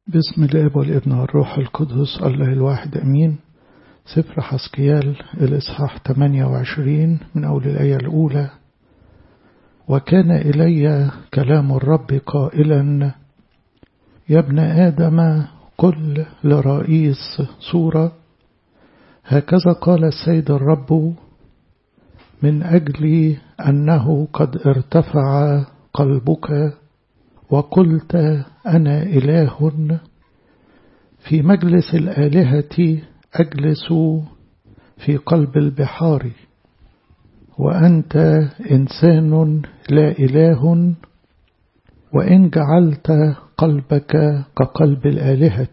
بسم الاب والابن والروح القدس الله الواحد امين سفر حسكيال الاصحاح 28 من اول الايه الاولى وكان الي كلام الرب قائلا يا ابن ادم قل لرئيس سوره هكذا قال السيد الرب من اجل انه قد ارتفع قلبك وقلت أنا إله في مجلس الآلهة أجلس في قلب البحار وأنت إنسان لا إله وإن جعلت قلبك كقلب الآلهة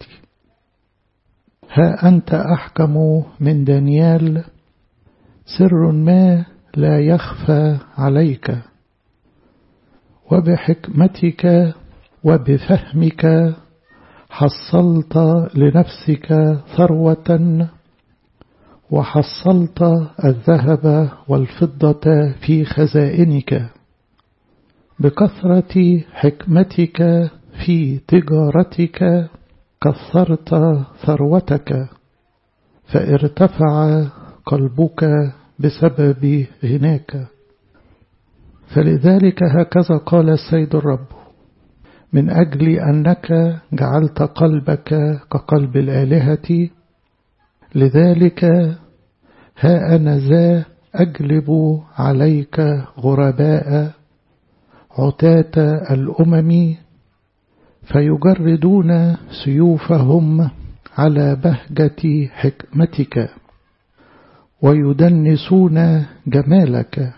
ها أنت أحكم من دانيال سر ما لا يخفى عليك وبحكمتك وبفهمك حصلت لنفسك ثروة وحصلت الذهب والفضة في خزائنك بكثرة حكمتك في تجارتك كثرت ثروتك فارتفع قلبك بسبب غناك فلذلك هكذا قال السيد الرب من أجل أنك جعلت قلبك كقلب الآلهة لذلك ها أنا ذا أجلب عليك غرباء عتاة الأمم فيجردون سيوفهم على بهجة حكمتك ويدنسون جمالك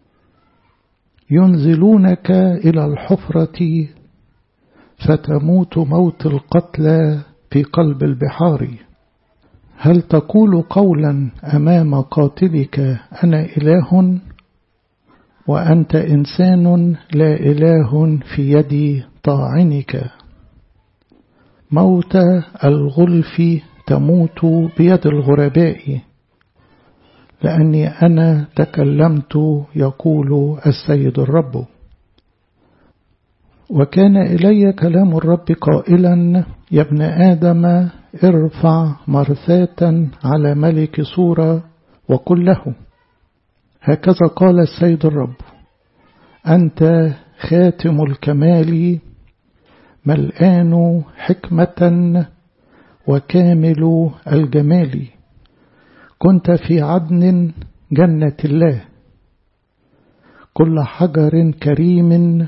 ينزلونك إلى الحفرة فتموت موت القتلى في قلب البحار هل تقول قولا أمام قاتلك أنا إله وأنت إنسان لا إله في يد طاعنك موت الغلف تموت بيد الغرباء لأني أنا تكلمت يقول السيد الرب وكان إلي كلام الرب قائلا يا ابن آدم ارفع مرثاة على ملك سورة وقل له هكذا قال السيد الرب أنت خاتم الكمال ملآن حكمة وكامل الجمال كنت في عدن جنة الله كل حجر كريم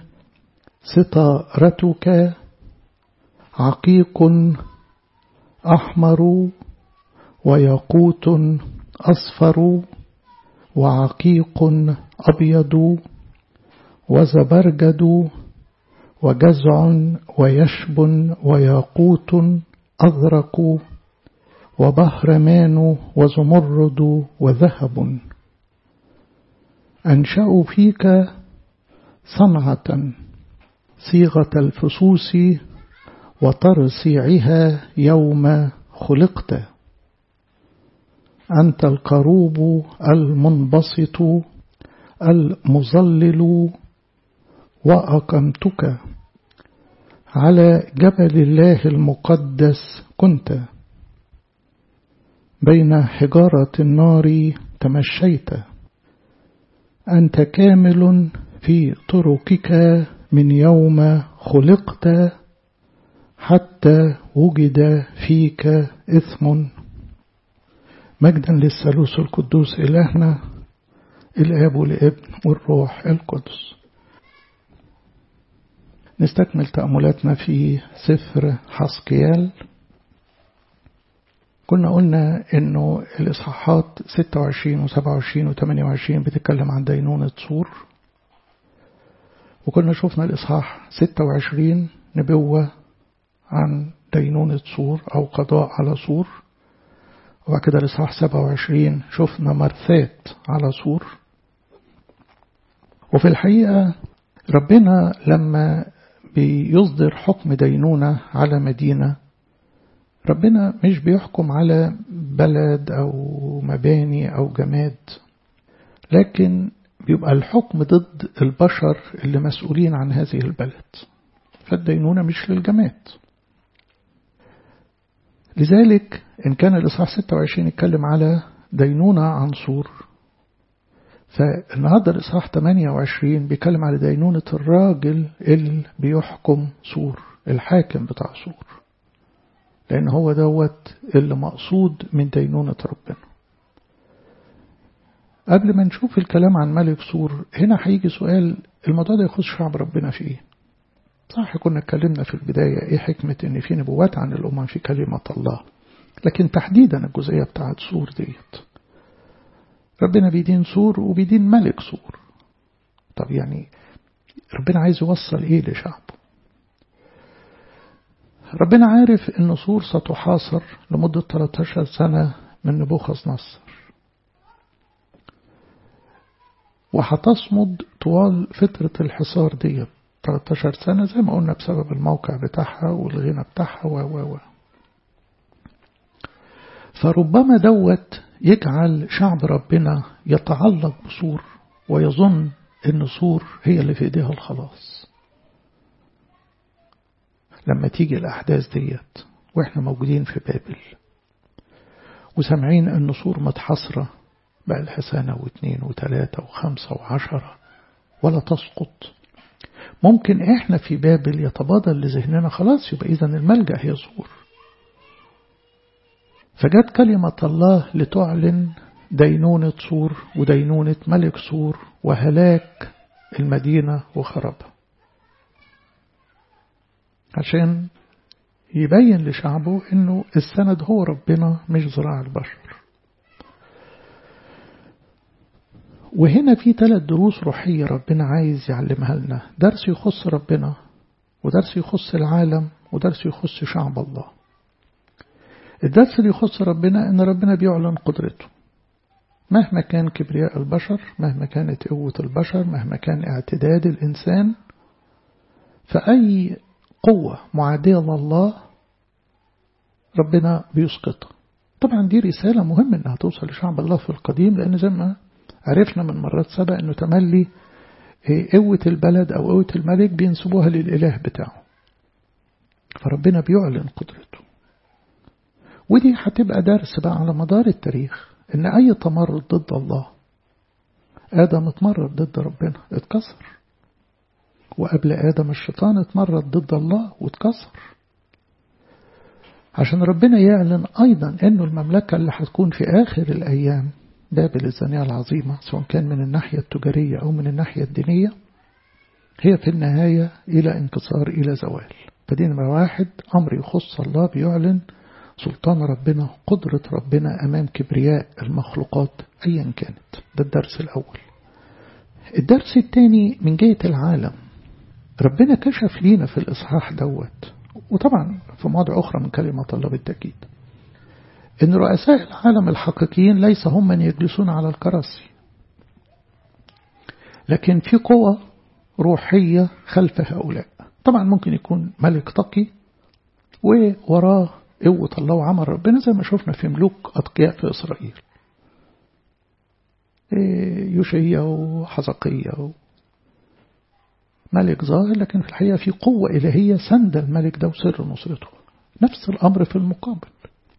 ستارتك عقيق أحمر وياقوت أصفر وعقيق أبيض وزبرجد وجزع ويشب وياقوت أزرق وبهرمان وزمرد وذهب أنشأ فيك صنعة صيغة الفصوص وترصيعها يوم خلقت أنت القروب المنبسط المظلل وأقمتك على جبل الله المقدس كنت بين حجارة النار تمشيت أنت كامل في طرقك من يوم خلقت حتى وجد فيك إثم مجدا للثالوث القدوس إلهنا الآب والابن والروح القدس نستكمل تأملاتنا في سفر حسقيال كنا قلنا انه الاصحاحات 26 و27 و28 بتتكلم عن دينونة صور وكنا شفنا الاصحاح 26 نبوة عن دينونة صور او قضاء على صور وبعد كده الاصحاح 27 شفنا مرثات على صور وفي الحقيقة ربنا لما بيصدر حكم دينونة على مدينة ربنا مش بيحكم على بلد أو مباني أو جماد لكن بيبقى الحكم ضد البشر اللي مسؤولين عن هذه البلد فالدينونة مش للجماد لذلك إن كان الإصحاح 26 يتكلم على دينونة عن صور فالنهارده الإصحاح 28 بيتكلم على دينونة الراجل اللي بيحكم صور الحاكم بتاع صور لأن هو دوت اللي مقصود من دينونة ربنا قبل ما نشوف الكلام عن ملك سور هنا هيجي سؤال الموضوع ده يخص شعب ربنا في ايه صح كنا اتكلمنا في البداية ايه حكمة ان في نبوات عن الأمم في كلمة الله لكن تحديدا الجزئية بتاعت سور ديت ربنا بيدين سور وبيدين ملك سور طب يعني ربنا عايز يوصل ايه لشعبه ربنا عارف ان سور ستحاصر لمدة 13 سنة من نبوخذ نصر وهتصمد طوال فترة الحصار دي 13 سنة زي ما قلنا بسبب الموقع بتاعها والغنى بتاعها و و و فربما دوت يجعل شعب ربنا يتعلق بصور ويظن ان صور هي اللي في ايديها الخلاص لما تيجي الأحداث ديت وإحنا موجودين في بابل وسامعين أن صور متحصرة بقى لها سنة واثنين وثلاثة وخمسة وعشرة ولا تسقط ممكن إحنا في بابل يتبادل لذهننا خلاص يبقى إذا الملجأ هي صور فجت كلمة الله لتعلن دينونة صور ودينونة ملك صور وهلاك المدينة وخربها عشان يبين لشعبه انه السند هو ربنا مش ذراع البشر وهنا في ثلاث دروس روحية ربنا عايز يعلمها لنا درس يخص ربنا ودرس يخص العالم ودرس يخص شعب الله الدرس اللي يخص ربنا ان ربنا بيعلن قدرته مهما كان كبرياء البشر مهما كانت قوة البشر مهما كان اعتداد الإنسان فأي قوة معادية لله ربنا بيسقطها طبعا دي رسالة مهمة انها توصل لشعب الله في القديم لان زي ما عرفنا من مرات سبق انه تملي قوة البلد او قوة الملك بينسبوها للاله بتاعه فربنا بيعلن قدرته ودي هتبقى درس بقى على مدار التاريخ ان اي تمرد ضد الله ادم اتمرد ضد ربنا اتكسر وقبل آدم الشيطان اتمرد ضد الله واتكسر عشان ربنا يعلن أيضا أنه المملكة اللي هتكون في آخر الأيام بابل الزانية العظيمة سواء كان من الناحية التجارية أو من الناحية الدينية هي في النهاية إلى انكسار إلى زوال فدي نمرة واحد أمر يخص الله بيعلن سلطان ربنا قدرة ربنا أمام كبرياء المخلوقات أيا كانت ده الدرس الأول الدرس الثاني من جهة العالم ربنا كشف لينا في الإصحاح دوت وطبعا في مواضع أخرى من كلمة الله بالتأكيد إن رؤساء العالم الحقيقيين ليس هم من يجلسون على الكراسي لكن في قوة روحية خلف هؤلاء طبعا ممكن يكون ملك تقي ووراه قوة الله وعمل ربنا زي ما شفنا في ملوك أتقياء في إسرائيل يوشيا وحزقية ملك ظاهر لكن في الحقيقة في قوة إلهية سند الملك ده وسر نصرته نفس الأمر في المقابل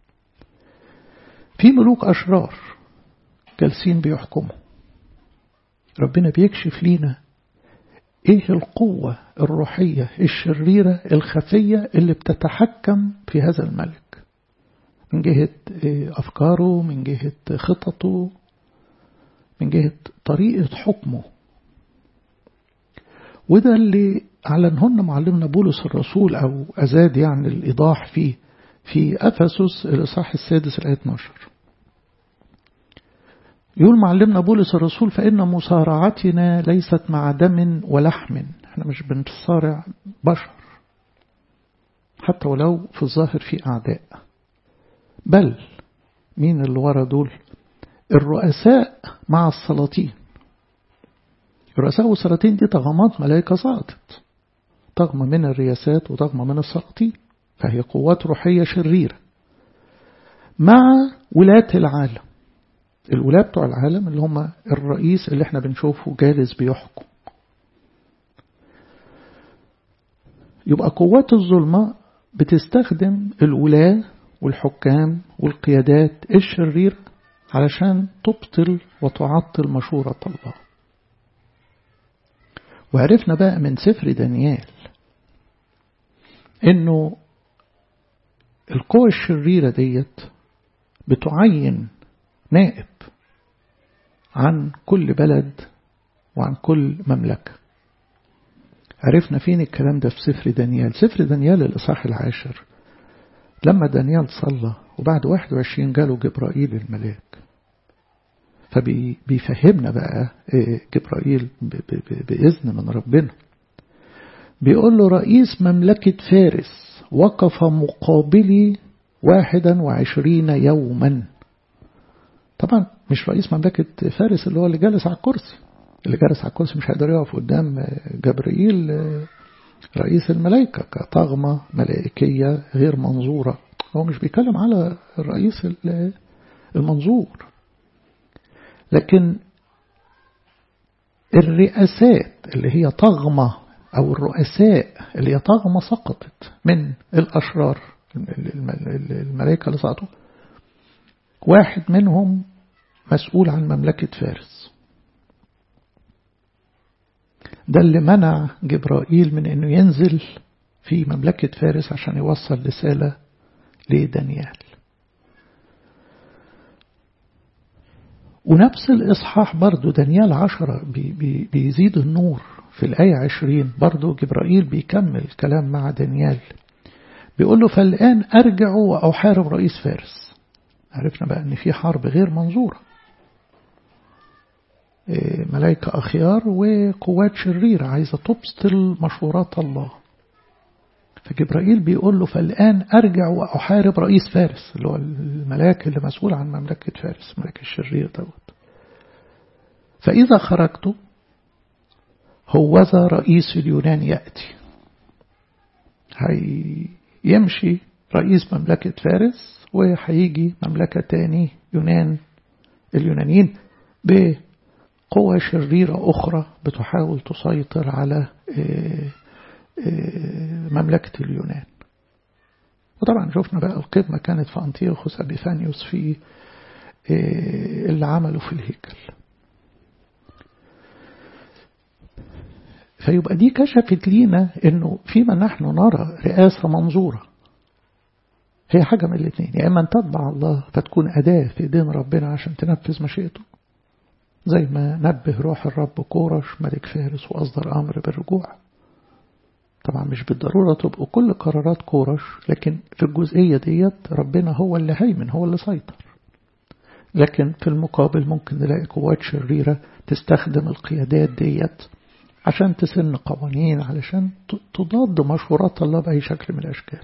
في ملوك أشرار جالسين بيحكموا ربنا بيكشف لينا ايه القوة الروحية الشريرة الخفية اللي بتتحكم في هذا الملك من جهة أفكاره من جهة خططه من جهة طريقة حكمه وده اللي أعلنهن معلمنا بولس الرسول أو أزاد يعني الإيضاح فيه في أفسس الإصحاح السادس الآية 12 يقول معلمنا بولس الرسول فإن مصارعتنا ليست مع دم ولحم احنا مش بنصارع بشر حتى ولو في الظاهر في أعداء بل مين اللي ورا دول الرؤساء مع السلاطين الرؤساء والسلاطين دي طغمات ملائكة صعدت طغمة من الرياسات وطغمة من السلاطين فهي قوات روحية شريرة مع ولاة العالم الولاة بتوع العالم اللي هم الرئيس اللي احنا بنشوفه جالس بيحكم يبقى قوات الظلمة بتستخدم الولاة والحكام والقيادات الشريرة علشان تبطل وتعطل مشورة الله وعرفنا بقى من سفر دانيال انه القوى الشريرة ديت بتعين نائب عن كل بلد وعن كل مملكة عرفنا فين الكلام ده في سفر دانيال سفر دانيال الإصحاح العاشر لما دانيال صلى وبعد 21 جاله جبرائيل الملاك فبيفهمنا بقى جبرائيل بإذن من ربنا بيقول له رئيس مملكة فارس وقف مقابلي واحدا وعشرين يوما طبعا مش رئيس مملكة فارس اللي هو اللي جالس على الكرسي اللي جالس على الكرسي مش هيقدر يقف قدام جبرائيل رئيس الملائكة كطغمة ملائكية غير منظورة هو مش بيتكلم على الرئيس المنظور لكن الرئاسات اللي هي طغمة أو الرؤساء اللي هي طغمة سقطت من الأشرار الملائكة اللي سقطوا واحد منهم مسؤول عن مملكة فارس ده اللي منع جبرائيل من انه ينزل في مملكة فارس عشان يوصل رسالة لدانيال ونفس الإصحاح برضو دانيال عشرة بي بي بيزيد النور في الآية عشرين برضو جبرائيل بيكمل كلام مع دانيال بيقول له فالآن أرجع وأحارب رئيس فارس عرفنا بقى أن في حرب غير منظورة ملائكة أخيار وقوات شريرة عايزة تبطل مشورات الله فجبرائيل بيقول له فالآن أرجع وأحارب رئيس فارس اللي هو الملاك اللي مسؤول عن مملكة فارس الملك الشرير دوت فإذا خرجت هوذا رئيس اليونان يأتي هيمشي رئيس مملكة فارس وهيجي مملكة تاني يونان اليونانيين بقوة شريرة أخرى بتحاول تسيطر على مملكة اليونان وطبعا شفنا بقى القمة كانت في أنطيوخوس أبيفانيوس في اللي عمله في الهيكل فيبقى دي كشفت لينا انه فيما نحن نرى رئاسة منظورة هي حاجة من الاثنين يا اما ان تتبع الله فتكون أداة في ايدين ربنا عشان تنفذ مشيئته زي ما نبه روح الرب كورش ملك فارس وأصدر أمر بالرجوع طبعا مش بالضرورة تبقوا كل قرارات كورش لكن في الجزئية ديت ربنا هو اللي هيمن هو اللي سيطر لكن في المقابل ممكن نلاقي قوات شريرة تستخدم القيادات ديت عشان تسن قوانين علشان تضاد مشورات الله بأي شكل من الأشكال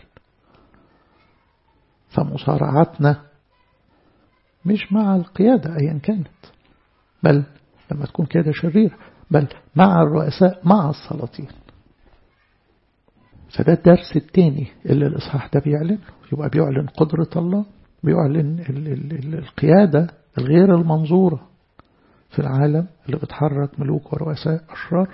فمصارعتنا مش مع القيادة أيا كانت بل لما تكون قيادة شريرة بل مع الرؤساء مع السلاطين فده الدرس الثاني اللي الإصحاح ده بيعلن يبقى بيعلن قدرة الله بيعلن ال ال ال القيادة الغير المنظورة في العالم اللي بتحرك ملوك ورؤساء أشرار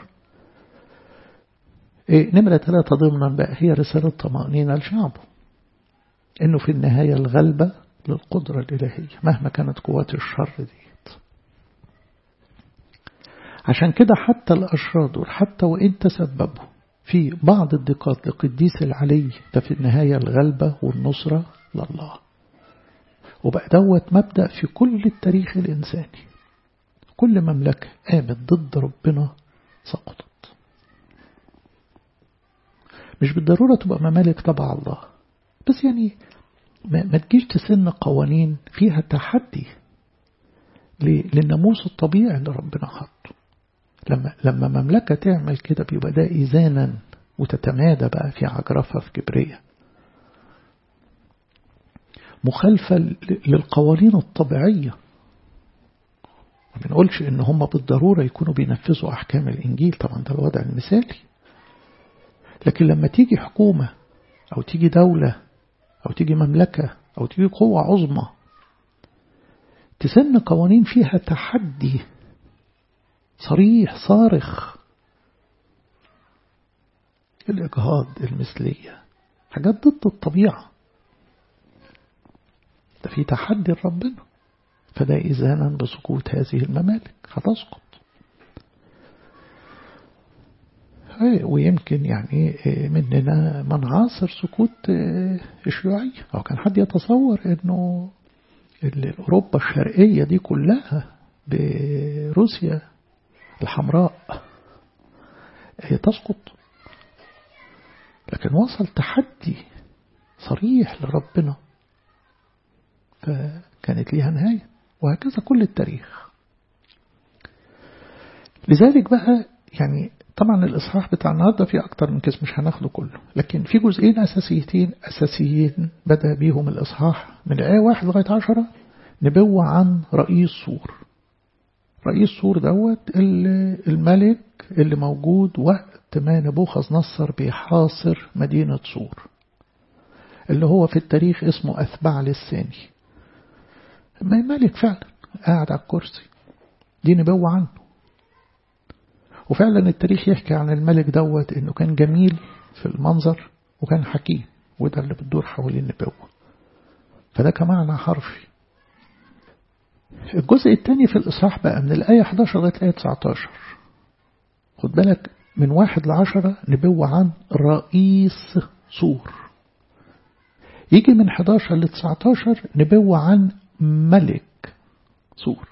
إيه نمرة ثلاثة ضمنا بقى هي رسالة طمأنينة لشعبه إنه في النهاية الغلبة للقدرة الإلهية مهما كانت قوات الشر ديت عشان كده حتى الأشرار دول حتى وإن تسببوا في بعض الضيقات لقديس العلي ففي النهاية الغلبة والنصرة لله وبقى دوت مبدأ في كل التاريخ الإنساني كل مملكة قامت ضد ربنا سقطت مش بالضرورة تبقى ممالك تبع الله بس يعني ما, ما تجيش تسن قوانين فيها تحدي للناموس الطبيعي اللي ربنا حطه لما لما مملكة تعمل كده بيبقى ده إذانا وتتمادى بقى في عجرفة في كبرية مخالفة للقوانين الطبيعية ما بنقولش إن هم بالضرورة يكونوا بينفذوا أحكام الإنجيل طبعا ده الوضع المثالي لكن لما تيجي حكومة أو تيجي دولة أو تيجي مملكة أو تيجي قوة عظمى تسن قوانين فيها تحدي صريح صارخ الإجهاض المثلية حاجات ضد الطبيعة ده في تحدي لربنا فده إذانا بسقوط هذه الممالك هتسقط ويمكن يعني مننا من عاصر سقوط الشيوعية أو كان حد يتصور أنه أوروبا الشرقية دي كلها بروسيا الحمراء تسقط لكن وصل تحدي صريح لربنا فكانت ليها نهاية وهكذا كل التاريخ لذلك بقى يعني طبعا الإصحاح بتاع النهاردة فيه أكتر من كيس مش هناخده كله لكن في جزئين أساسيتين أساسيين بدأ بيهم الإصحاح من الآية واحد لغاية عشرة نبوة عن رئيس سور رئيس سور دوت اللي الملك اللي موجود وقت ما نبوخذ نصر بيحاصر مدينة سور اللي هو في التاريخ اسمه أثبعل الثاني ما ملك فعلا قاعد على الكرسي دي نبوة عنه وفعلا التاريخ يحكي عن الملك دوت انه كان جميل في المنظر وكان حكيم وده اللي بتدور حوالين النبوة فده كمعنى حرفي الجزء الثاني في الإصحاح بقى من الآية 11 لغاية الآية 19 خد بالك من واحد لعشرة نبوة عن رئيس سور يجي من 11 ل 19 نبوة عن ملك سور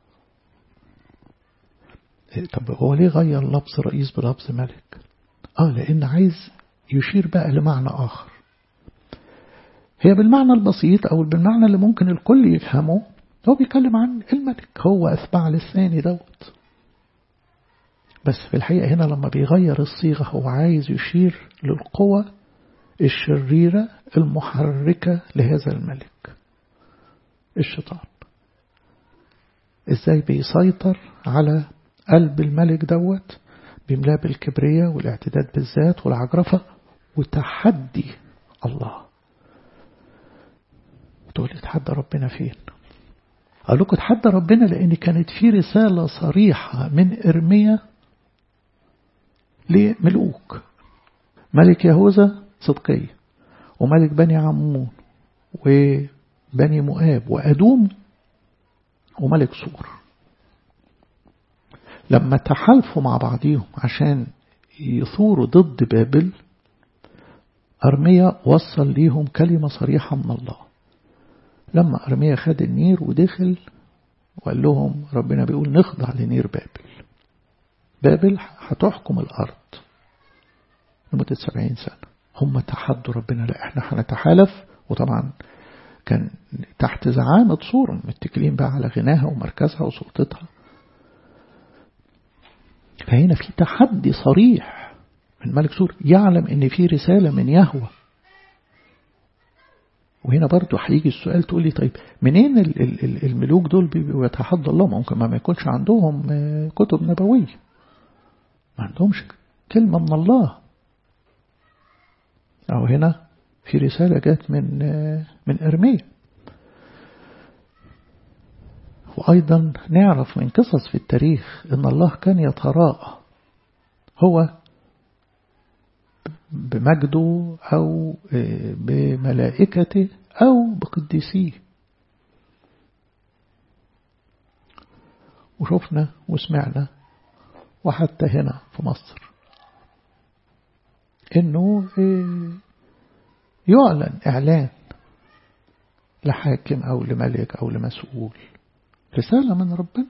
طب هو ليه غير لفظ رئيس بلفظ ملك اه لان عايز يشير بقى لمعنى اخر هي بالمعنى البسيط او بالمعنى اللي ممكن الكل يفهمه هو بيتكلم عن الملك هو أتبع للثاني دوت بس في الحقيقة هنا لما بيغير الصيغة هو عايز يشير للقوة الشريرة المحركة لهذا الملك الشيطان ازاي بيسيطر على قلب الملك دوت بيملاه بالكبرية والاعتداد بالذات والعجرفة وتحدي الله تقول لي تحدى ربنا فين قال لكم تحدى ربنا لأن كانت في رسالة صريحة من إرميا لملوك ملك يهوذا صدقية وملك بني عمون وبني مؤاب وأدوم وملك سور لما تحالفوا مع بعضهم عشان يثوروا ضد بابل أرميا وصل ليهم كلمة صريحة من الله لما أرميا خد النير ودخل وقال لهم ربنا بيقول نخضع لنير بابل بابل هتحكم الأرض لمدة سبعين سنة هم تحدوا ربنا لا احنا هنتحالف وطبعا كان تحت زعامة صورة متكلين بقى على غناها ومركزها وسلطتها فهنا في تحدي صريح من ملك سور يعلم ان في رسالة من يهوه وهنا برضو هيجي السؤال تقول لي طيب منين الملوك دول بيتحدى الله ممكن ما يكونش عندهم كتب نبوية ما عندهمش كلمة من الله أو هنا في رسالة جات من من إرميا وأيضا نعرف من قصص في التاريخ أن الله كان يتراءى هو بمجده أو بملائكته أو بقديسيه وشفنا وسمعنا وحتى هنا في مصر انه يعلن اعلان لحاكم او لملك او لمسؤول رسالة من ربنا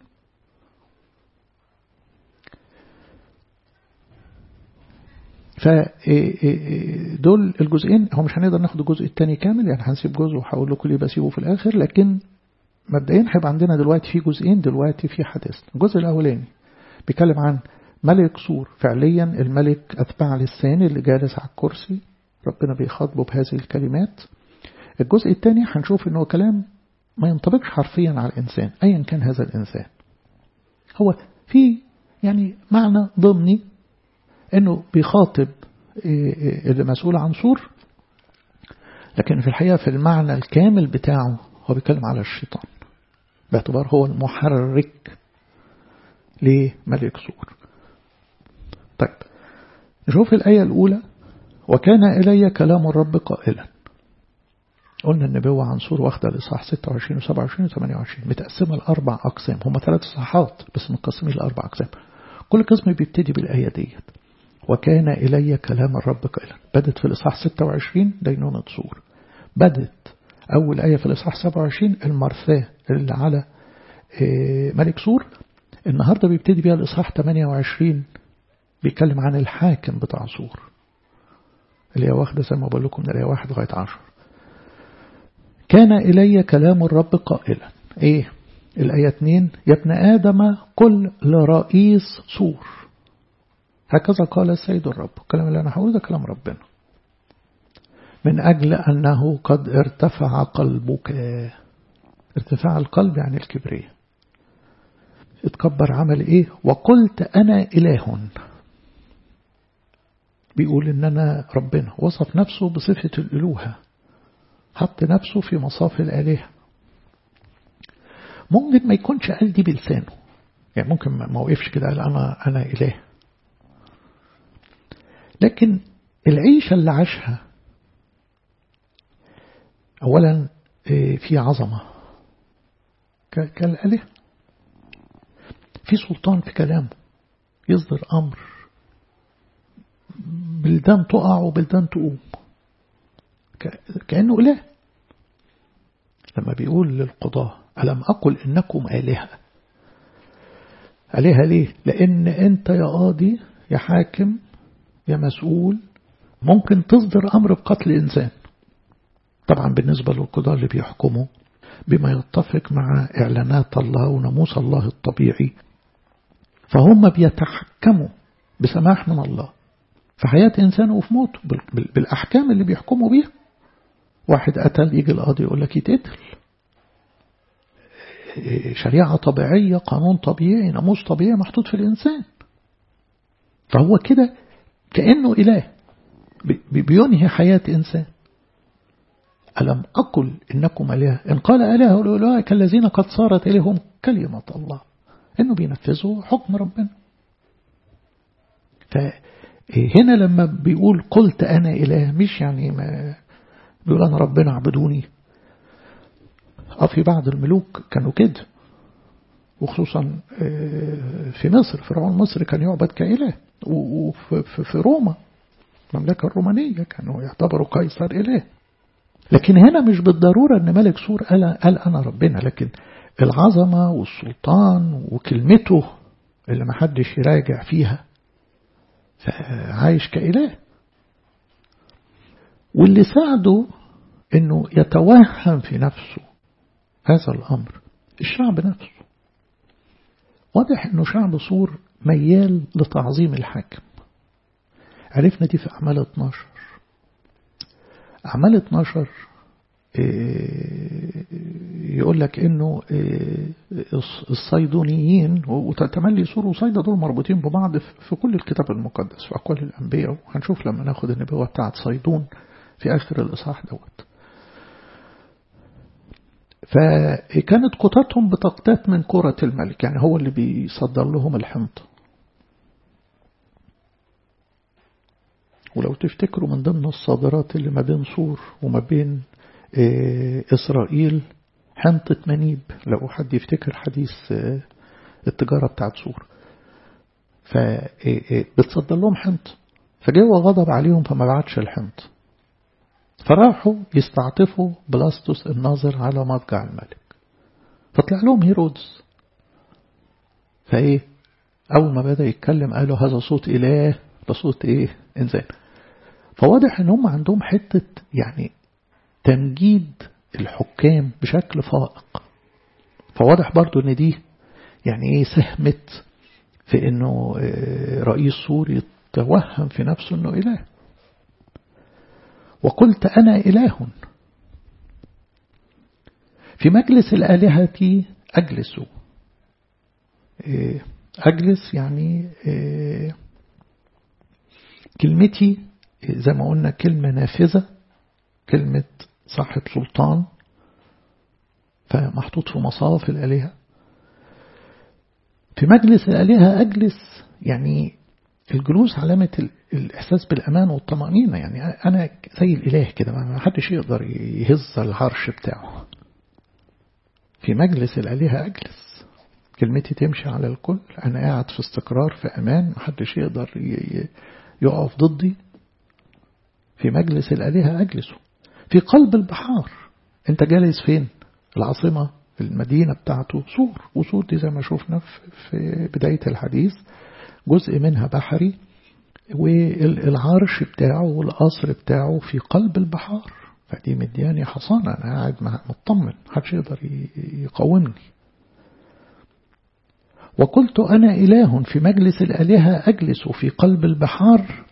فدول الجزئين هو مش هنقدر ناخد الجزء الثاني كامل يعني هنسيب جزء وهقول لكم ليه بسيبه في الاخر لكن مبدئيا هيبقى عندنا دلوقتي في جزئين دلوقتي في حديثنا الجزء الاولاني بيتكلم عن ملك سور فعليا الملك أتبع للثاني اللي جالس على الكرسي ربنا بيخاطبه بهذه الكلمات الجزء الثاني هنشوف انه كلام ما ينطبقش حرفيا على الإنسان أيا كان هذا الإنسان هو في يعني معنى ضمني انه بيخاطب اللي مسؤول عن سور لكن في الحقيقة في المعنى الكامل بتاعه هو بيتكلم على الشيطان باعتبار هو المحرك لملك سور طيب نشوف الآية الأولى وكان إلي كلام الرب قائلا قلنا النبوة عن سور واخدة الإصحاح 26 و 27 و 28 متقسمة لأربع أقسام هم ثلاث إصحاحات بس متقسمين لأربع أقسام كل قسم بيبتدي بالآية ديت وكان إلي كلام الرب قائلا بدت في الإصحاح 26 دينونة سور بدت أول آية في الإصحاح 27 المرثاة اللي على ملك سور النهاردة بيبتدي بيها الإصحاح 28 بيتكلم عن الحاكم بتاع سور اللي هي واخدة زي ما بقول لكم من الآية واحد لغاية عشر كان إلي كلام الرب قائلا إيه الآية 2 يا ابن آدم قل لرئيس سور هكذا قال السيد الرب الكلام اللي أنا هقوله ده كلام ربنا من أجل أنه قد ارتفع قلبك ارتفاع القلب يعني الكبرية اتكبر عمل ايه وقلت أنا إله بيقول إن أنا ربنا وصف نفسه بصفة الألوهة حط نفسه في مصاف الآلهة ممكن ما يكونش قال دي بلسانه يعني ممكن ما وقفش كده قال أنا, أنا إله لكن العيشة اللي عاشها أولا في عظمة كالآلهة في سلطان في كلامه يصدر أمر بلدان تقع وبلدان تقوم كأنه إله لما بيقول للقضاة ألم أقل إنكم آلهة آلهة ليه لأن أنت يا قاضي يا حاكم يا مسؤول ممكن تصدر أمر بقتل إنسان طبعا بالنسبة للقضاة اللي بيحكموا بما يتفق مع إعلانات الله وناموس الله الطبيعي فهم بيتحكموا بسماح من الله في حياة إنسان وفي موته بالأحكام اللي بيحكموا بيها واحد قتل يجي القاضي يقول لك يتقتل شريعة طبيعية قانون طبيعي ناموس طبيعي محطوط في الإنسان فهو كده كأنه إله بينهي حياة إنسان ألم أقل إنكم آلهة إن قال آلهة أولئك الذين قد صارت إليهم كلمة الله إنه بينفذوا حكم ربنا فهنا لما بيقول قلت أنا إله مش يعني ما بيقول أنا ربنا اعبدوني أو في بعض الملوك كانوا كده وخصوصا في مصر فرعون مصر كان يعبد كإله وفي روما المملكة الرومانية كانوا يعتبروا قيصر إله لكن هنا مش بالضرورة أن ملك سور قال, قال أنا ربنا لكن العظمة والسلطان وكلمته اللي محدش يراجع فيها فعايش كإله واللي ساعده أنه يتوهم في نفسه هذا الأمر الشعب نفسه واضح أنه شعب سور ميال لتعظيم الحاكم عرفنا دي في أعمال 12 أعمال 12 يقول لك انه الصيدونيين وتملي سور وصيدا دول مربوطين ببعض في كل الكتاب المقدس في أقوال الأنبياء وهنشوف لما ناخد النبوة بتاعت صيدون في آخر الإصحاح دوت فكانت قطتهم بتقتات من كرة الملك يعني هو اللي بيصدر لهم الحنطة ولو تفتكروا من ضمن الصادرات اللي ما بين سور وما بين إسرائيل حنطة منيب لو حد يفتكر حديث التجارة بتاعت سور فبتصدر لهم حنطة فجاء غضب عليهم فما بعتش الحنطة فراحوا يستعطفوا بلاستوس الناظر على مضجع الملك فطلع لهم هيرودس فايه اول ما بدا يتكلم قالوا هذا صوت اله ده صوت ايه انسان فواضح ان هم عندهم حته يعني تمجيد الحكام بشكل فائق فواضح برضو ان دي يعني ايه ساهمت في انه رئيس سوري يتوهم في نفسه انه اله وقلت أنا إله في مجلس الآلهة أجلس أجلس يعني كلمتي زي ما قلنا كلمة نافذة كلمة صاحب سلطان فمحطوط في مصاف الآلهة في مجلس الآلهة أجلس يعني الجلوس علامة الإحساس بالأمان والطمأنينة يعني أنا زي الإله كده ما حدش يقدر يهز العرش بتاعه في مجلس الآلهة أجلس كلمتي تمشي على الكل أنا قاعد في استقرار في أمان ما حدش يقدر يقف ضدي في مجلس الآلهة أجلسه في قلب البحار أنت جالس فين العاصمة المدينة بتاعته سور وسور دي زي ما شفنا في بداية الحديث جزء منها بحري والعرش بتاعه والقصر بتاعه في قلب البحار فدي مدياني حصانة أنا قاعد مطمن محدش يقدر يقاومني وقلت أنا إله في مجلس الآلهة أجلس في قلب البحار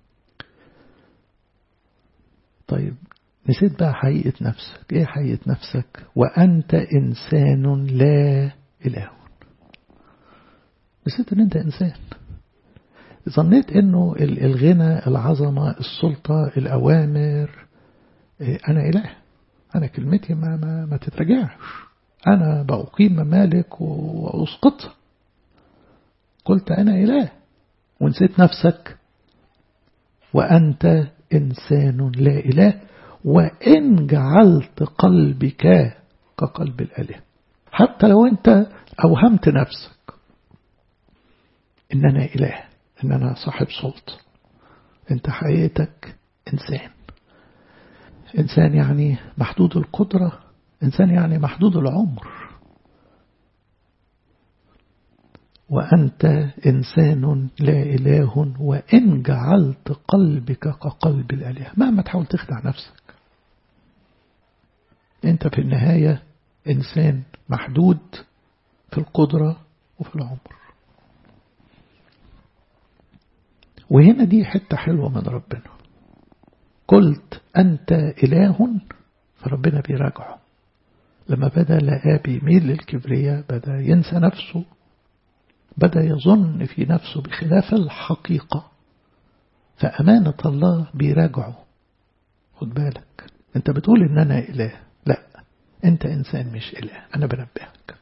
طيب نسيت بقى حقيقة نفسك ايه حقيقة نفسك وأنت إنسان لا إله نسيت ان انت إنسان ظنيت انه الغنى العظمة السلطة الأوامر أنا إله أنا كلمتي ما, ما, ما تترجعش أنا بأقيم ممالك وأسقطها قلت أنا إله ونسيت نفسك وأنت إنسان لا إله وإن جعلت قلبك كقلب الآلهة حتى لو أنت أوهمت نفسك إن أنا إله إن أنا صاحب سلطة أنت حقيقتك إنسان إنسان يعني محدود القدرة إنسان يعني محدود العمر وأنت إنسان لا إله وإن جعلت قلبك كقلب الآلهة مهما تحاول تخدع نفسك أنت في النهاية إنسان محدود في القدرة وفي العمر وهنا دي حتة حلوة من ربنا قلت أنت إله فربنا بيراجعه لما بدأ لقاه بيميل للكبرياء بدأ ينسى نفسه بدأ يظن في نفسه بخلاف الحقيقة فأمانة الله بيراجعه خد بالك انت بتقول ان انا اله لا انت انسان مش اله انا بنبهك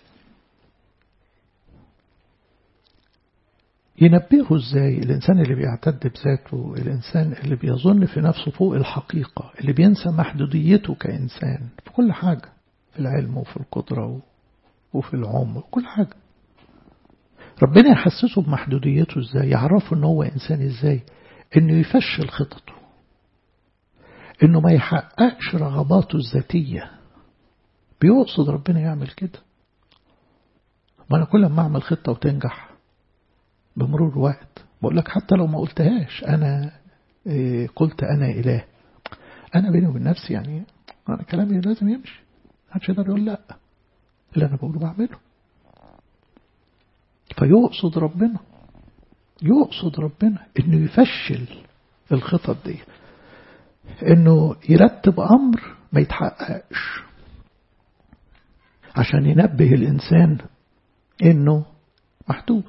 ينبهه ازاي الانسان اللي بيعتد بذاته الانسان اللي بيظن في نفسه فوق الحقيقة اللي بينسى محدوديته كإنسان في كل حاجة في العلم وفي القدرة وفي العمر وكل حاجة ربنا يحسسه بمحدوديته ازاي يعرفه ان هو انسان ازاي انه يفشل خططه انه ما يحققش رغباته الذاتية بيقصد ربنا يعمل كده ما انا كل ما اعمل خطة وتنجح بمرور الوقت بقول لك حتى لو ما قلتهاش انا إيه قلت انا اله انا بيني وبين نفسي يعني انا كلامي لازم يمشي محدش يقدر يقول لا اللي انا بقوله بعمله فيقصد ربنا يقصد ربنا انه يفشل الخطط دي انه يرتب امر ما يتحققش عشان ينبه الانسان انه محدود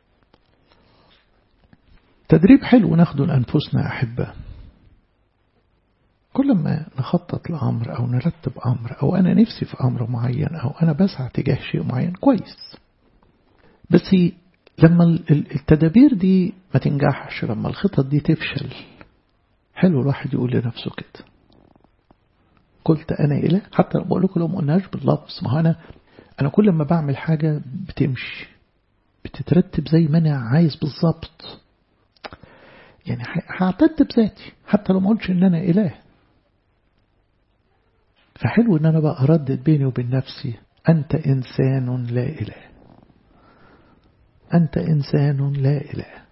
تدريب حلو ناخده لأنفسنا أحبة كل ما نخطط لأمر أو نرتب أمر أو أنا نفسي في أمر معين أو أنا بسعى تجاه شيء معين كويس بس لما التدابير دي ما تنجحش لما الخطط دي تفشل حلو الواحد يقول لنفسه كده قلت أنا إله حتى لو بقول لكم لو ما قلناش باللفظ ما أنا أنا كل ما بعمل حاجة بتمشي بتترتب زي ما أنا عايز بالظبط يعني هعتد بذاتي حتى لو ما قلتش ان انا اله فحلو ان انا بقى اردد بيني وبين نفسي انت انسان لا اله انت انسان لا اله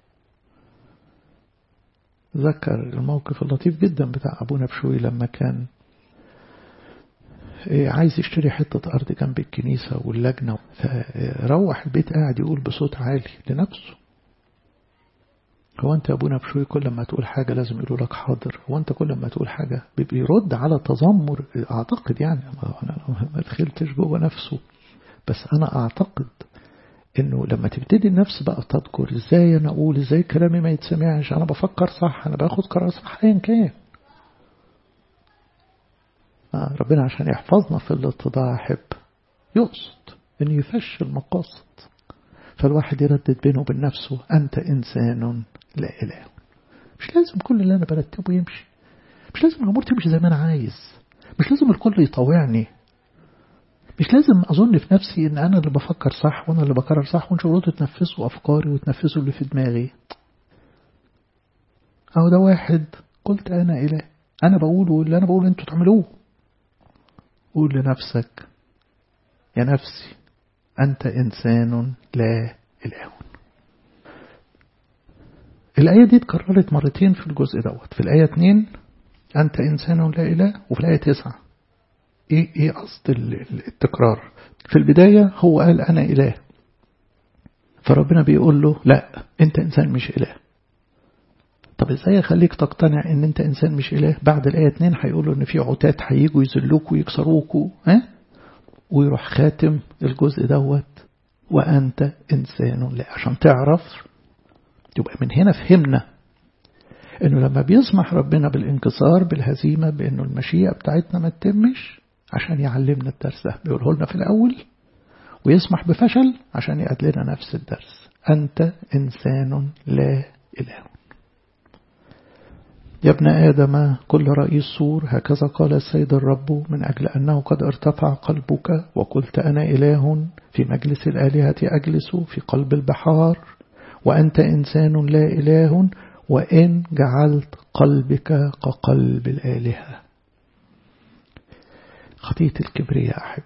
ذكر الموقف اللطيف جدا بتاع ابونا بشوي لما كان عايز يشتري حتة أرض جنب الكنيسة واللجنة فروح البيت قاعد يقول بصوت عالي لنفسه هو أنت يا أبونا بشوي كل ما تقول حاجة لازم يقولوا لك حاضر هو أنت كل ما تقول حاجة بيبقى يرد على تذمر أعتقد يعني أنا ما دخلتش جوه نفسه بس أنا أعتقد إنه لما تبتدي النفس بقى تذكر إزاي أنا أقول إزاي كلامي ما يتسمعش أنا بفكر صح أنا باخد قرار صح أيا كان آه ربنا عشان يحفظنا في الاتضاع أحب يقصد إنه يفشل مقاصد فالواحد يردد بينه وبين نفسه أنت إنسان لا إله مش لازم كل اللي أنا برتبه يمشي مش لازم الأمور تمشي زي ما أنا عايز مش لازم الكل يطوعني مش لازم أظن في نفسي إن أنا اللي بفكر صح وأنا اللي بقرر صح وإن شغلته تنفذوا أفكاري وتنفذوا اللي في دماغي أو ده واحد قلت أنا إله أنا بقوله اللي أنا بقوله أنتوا تعملوه قول لنفسك يا نفسي أنت إنسان لا إله الآية دي اتكررت مرتين في الجزء دوت في الآية 2 أنت إنسان لا إله وفي الآية 9 إيه, إيه قصد التكرار في البداية هو قال أنا إله فربنا بيقول له لا أنت إنسان مش إله طب ازاي اخليك تقتنع ان انت انسان مش اله بعد الايه 2 هيقولوا ان في عتات هيجوا يذلوك ويكسروك ها ويروح خاتم الجزء دوت وانت انسان لا عشان تعرف يبقى من هنا فهمنا انه لما بيسمح ربنا بالانكسار بالهزيمه بانه المشيئه بتاعتنا ما تتمش عشان يعلمنا الدرس ده بيقوله لنا في الاول ويسمح بفشل عشان يقعد لنا نفس الدرس انت انسان لا اله يا ابن آدم كل رئيس سور هكذا قال السيد الرب من أجل أنه قد ارتفع قلبك وقلت أنا إله في مجلس الآلهة أجلس في قلب البحار وأنت إنسان لا إله وإن جعلت قلبك كقلب الآلهة خطية الكبرياء أحب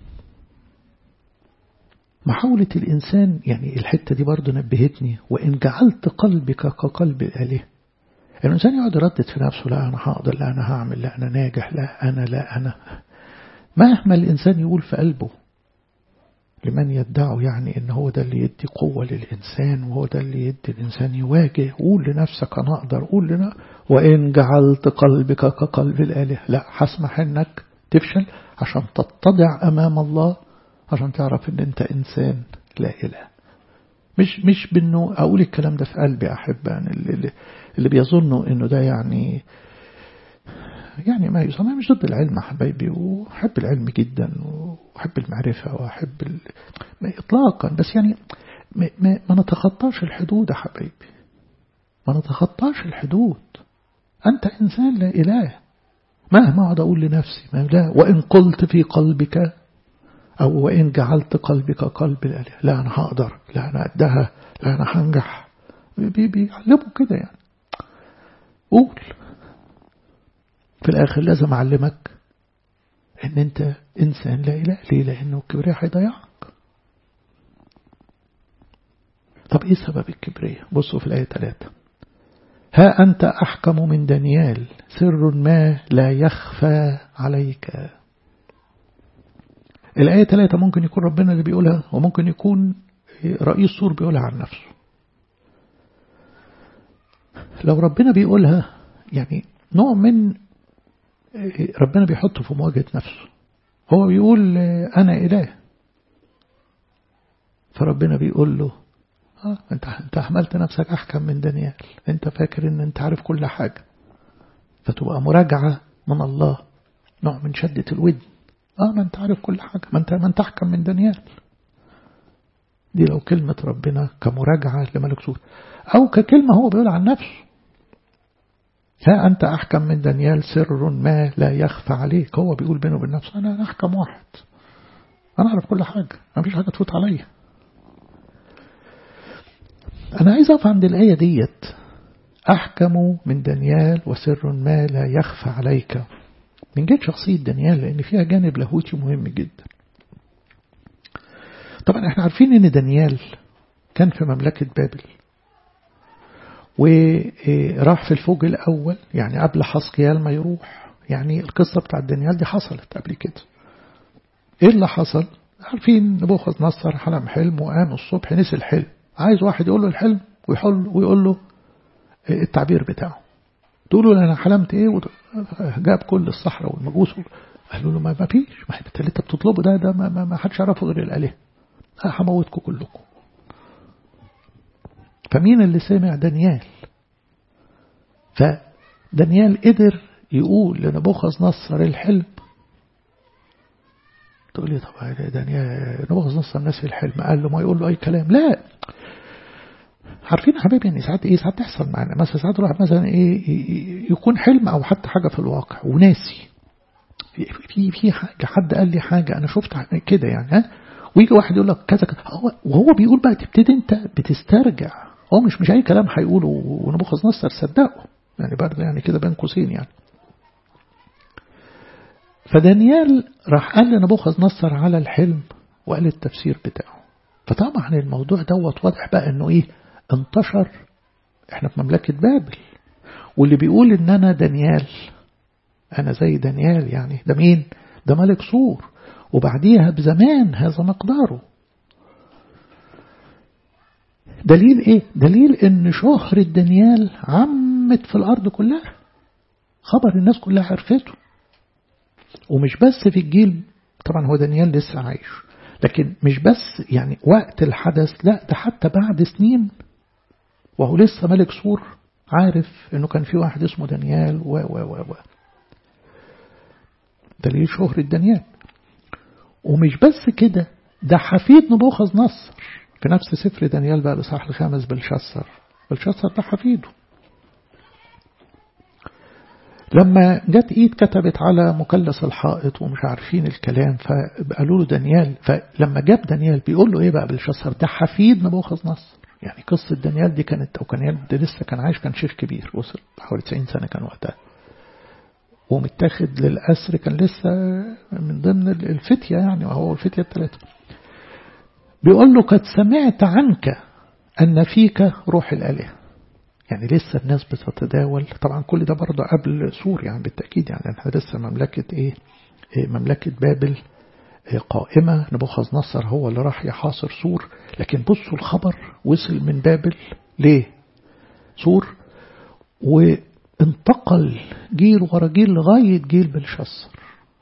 محاولة الإنسان يعني الحتة دي برضو نبهتني وإن جعلت قلبك كقلب الآلهة الإنسان يقعد يردد في نفسه لا أنا هقدر لا أنا هعمل لا أنا ناجح لا أنا لا أنا مهما الإنسان يقول في قلبه لمن يدعوا يعني إن هو ده اللي يدي قوة للإنسان وهو ده اللي يدي الإنسان يواجه قول لنفسك أنا أقدر قول لنا وإن جعلت قلبك كقلب الآلهة لا هسمح إنك تفشل عشان تتضع أمام الله عشان تعرف إن أنت إنسان لا إله مش مش بانه اقول الكلام ده في قلبي احب يعني اللي, اللي بيظنوا انه ده يعني يعني ما يسمى مش ضد العلم حبايبي وأحب العلم جدا وأحب المعرفة وأحب ال... إطلاقا بس يعني ما, ما, ما نتخطاش الحدود يا حبايبي ما نتخطاش الحدود أنت إنسان لا إله مهما أقعد أقول لنفسي ما لا وإن قلت في قلبك أو وإن جعلت قلبك قلب الآلهة لا أنا هقدر لا أنا قدها لا أنا هنجح بيعلموا كده يعني قول في الآخر لازم أعلمك إن أنت إنسان لا إله ليه لأنه الكبرياء هيضيعك طب إيه سبب الكبرياء بصوا في الآية 3 ها أنت أحكم من دانيال سر ما لا يخفى عليك الآية 3 ممكن يكون ربنا اللي بيقولها وممكن يكون رئيس سور بيقولها عن نفسه لو ربنا بيقولها يعني نوع من ربنا بيحطه في مواجهة نفسه هو بيقول أنا إله فربنا بيقول له آه انت انت حملت نفسك احكم من دانيال انت فاكر ان انت عارف كل حاجة فتبقى مراجعة من الله نوع من شدة الودن اه ما انت عارف كل حاجة ما انت ما انت احكم من دانيال دي لو كلمة ربنا كمراجعة لملك سور او ككلمة هو بيقول عن نفسه ها أنت أحكم من دانيال سر ما لا يخفى عليك هو بيقول بينه وبين نفسه أنا أحكم واحد أنا أعرف كل حاجة ما فيش حاجة تفوت عليا أنا عايز أقف عند الآية ديت أحكم من دانيال وسر ما لا يخفى عليك من جهة شخصية دانيال لأن فيها جانب لاهوتي مهم جدا طبعا احنا عارفين ان دانيال كان في مملكة بابل وراح في الفوج الأول يعني قبل حسقيال ما يروح يعني القصة بتاعت دانيال دي حصلت قبل كده ايه اللي حصل عارفين نبوخذ نصر حلم حلم وقام الصبح نسي الحلم عايز واحد يقول له الحلم ويحل ويقول له التعبير بتاعه تقول له انا حلمت ايه جاب كل الصحراء والمجوس قالوا له ما فيش ما اللي انت بتطلبه ده ده ما, ما حدش يعرفه غير الالهه هموتكم كلكم فمين اللي سمع دانيال فدانيال قدر يقول لنبوخذ نصر الحلم تقول لي طب دانيال نبغض نص الناس في الحلم قال له ما يقول له أي كلام لا عارفين يا حبايبي ان ساعات ايه ساعات تحصل معانا مثلا ساعات الواحد مثلا ايه يكون حلم او حتى حاجه في الواقع وناسي في في حاجه حد قال لي حاجه انا شفت كده يعني ها ويجي واحد يقول لك كذا كذا وهو بيقول بقى تبتدي انت بتسترجع هو مش مش اي كلام هيقوله ونبوخذ نصر صدقه يعني برضه يعني كده بين قوسين يعني فدانيال راح قال لنبوخذ نصر على الحلم وقال التفسير بتاعه فطبعا الموضوع دوت واضح بقى انه ايه انتشر احنا في مملكة بابل واللي بيقول ان انا دانيال انا زي دانيال يعني ده مين ده ملك صور وبعديها بزمان هذا مقداره دليل ايه دليل ان شهرة دانيال عمت في الارض كلها خبر الناس كلها عرفته ومش بس في الجيل طبعا هو دانيال لسه عايش لكن مش بس يعني وقت الحدث لا ده حتى بعد سنين وهو لسه ملك سور عارف انه كان في واحد اسمه دانيال و و و و دليل شهرة دانيال ومش بس كده ده حفيد نبوخذ نصر في نفس سفر دانيال بقى الإصحاح الخامس بلشسر بلشسر ده حفيده لما جت ايد كتبت على مثلث الحائط ومش عارفين الكلام فقالوا له دانيال فلما جاب دانيال بيقول له ايه بقى بلشسر ده حفيد نبوخذ نصر يعني قصة دانيال دي كانت أو كان ده لسه كان عايش كان شيخ كبير وصل حوالي 90 سنة كان وقتها ومتاخد للأسر كان لسه من ضمن الفتية يعني وهو الفتية الثلاثة بيقول له قد سمعت عنك أن فيك روح الآلهة يعني لسه الناس بتتداول طبعا كل ده برضه قبل سور يعني بالتأكيد يعني احنا لسه مملكة ايه, إيه مملكة بابل قائمة نبوخذ نصر هو اللي راح يحاصر سور لكن بصوا الخبر وصل من بابل ليه سور وانتقل جيل ورا جيل لغاية جيل بلشسر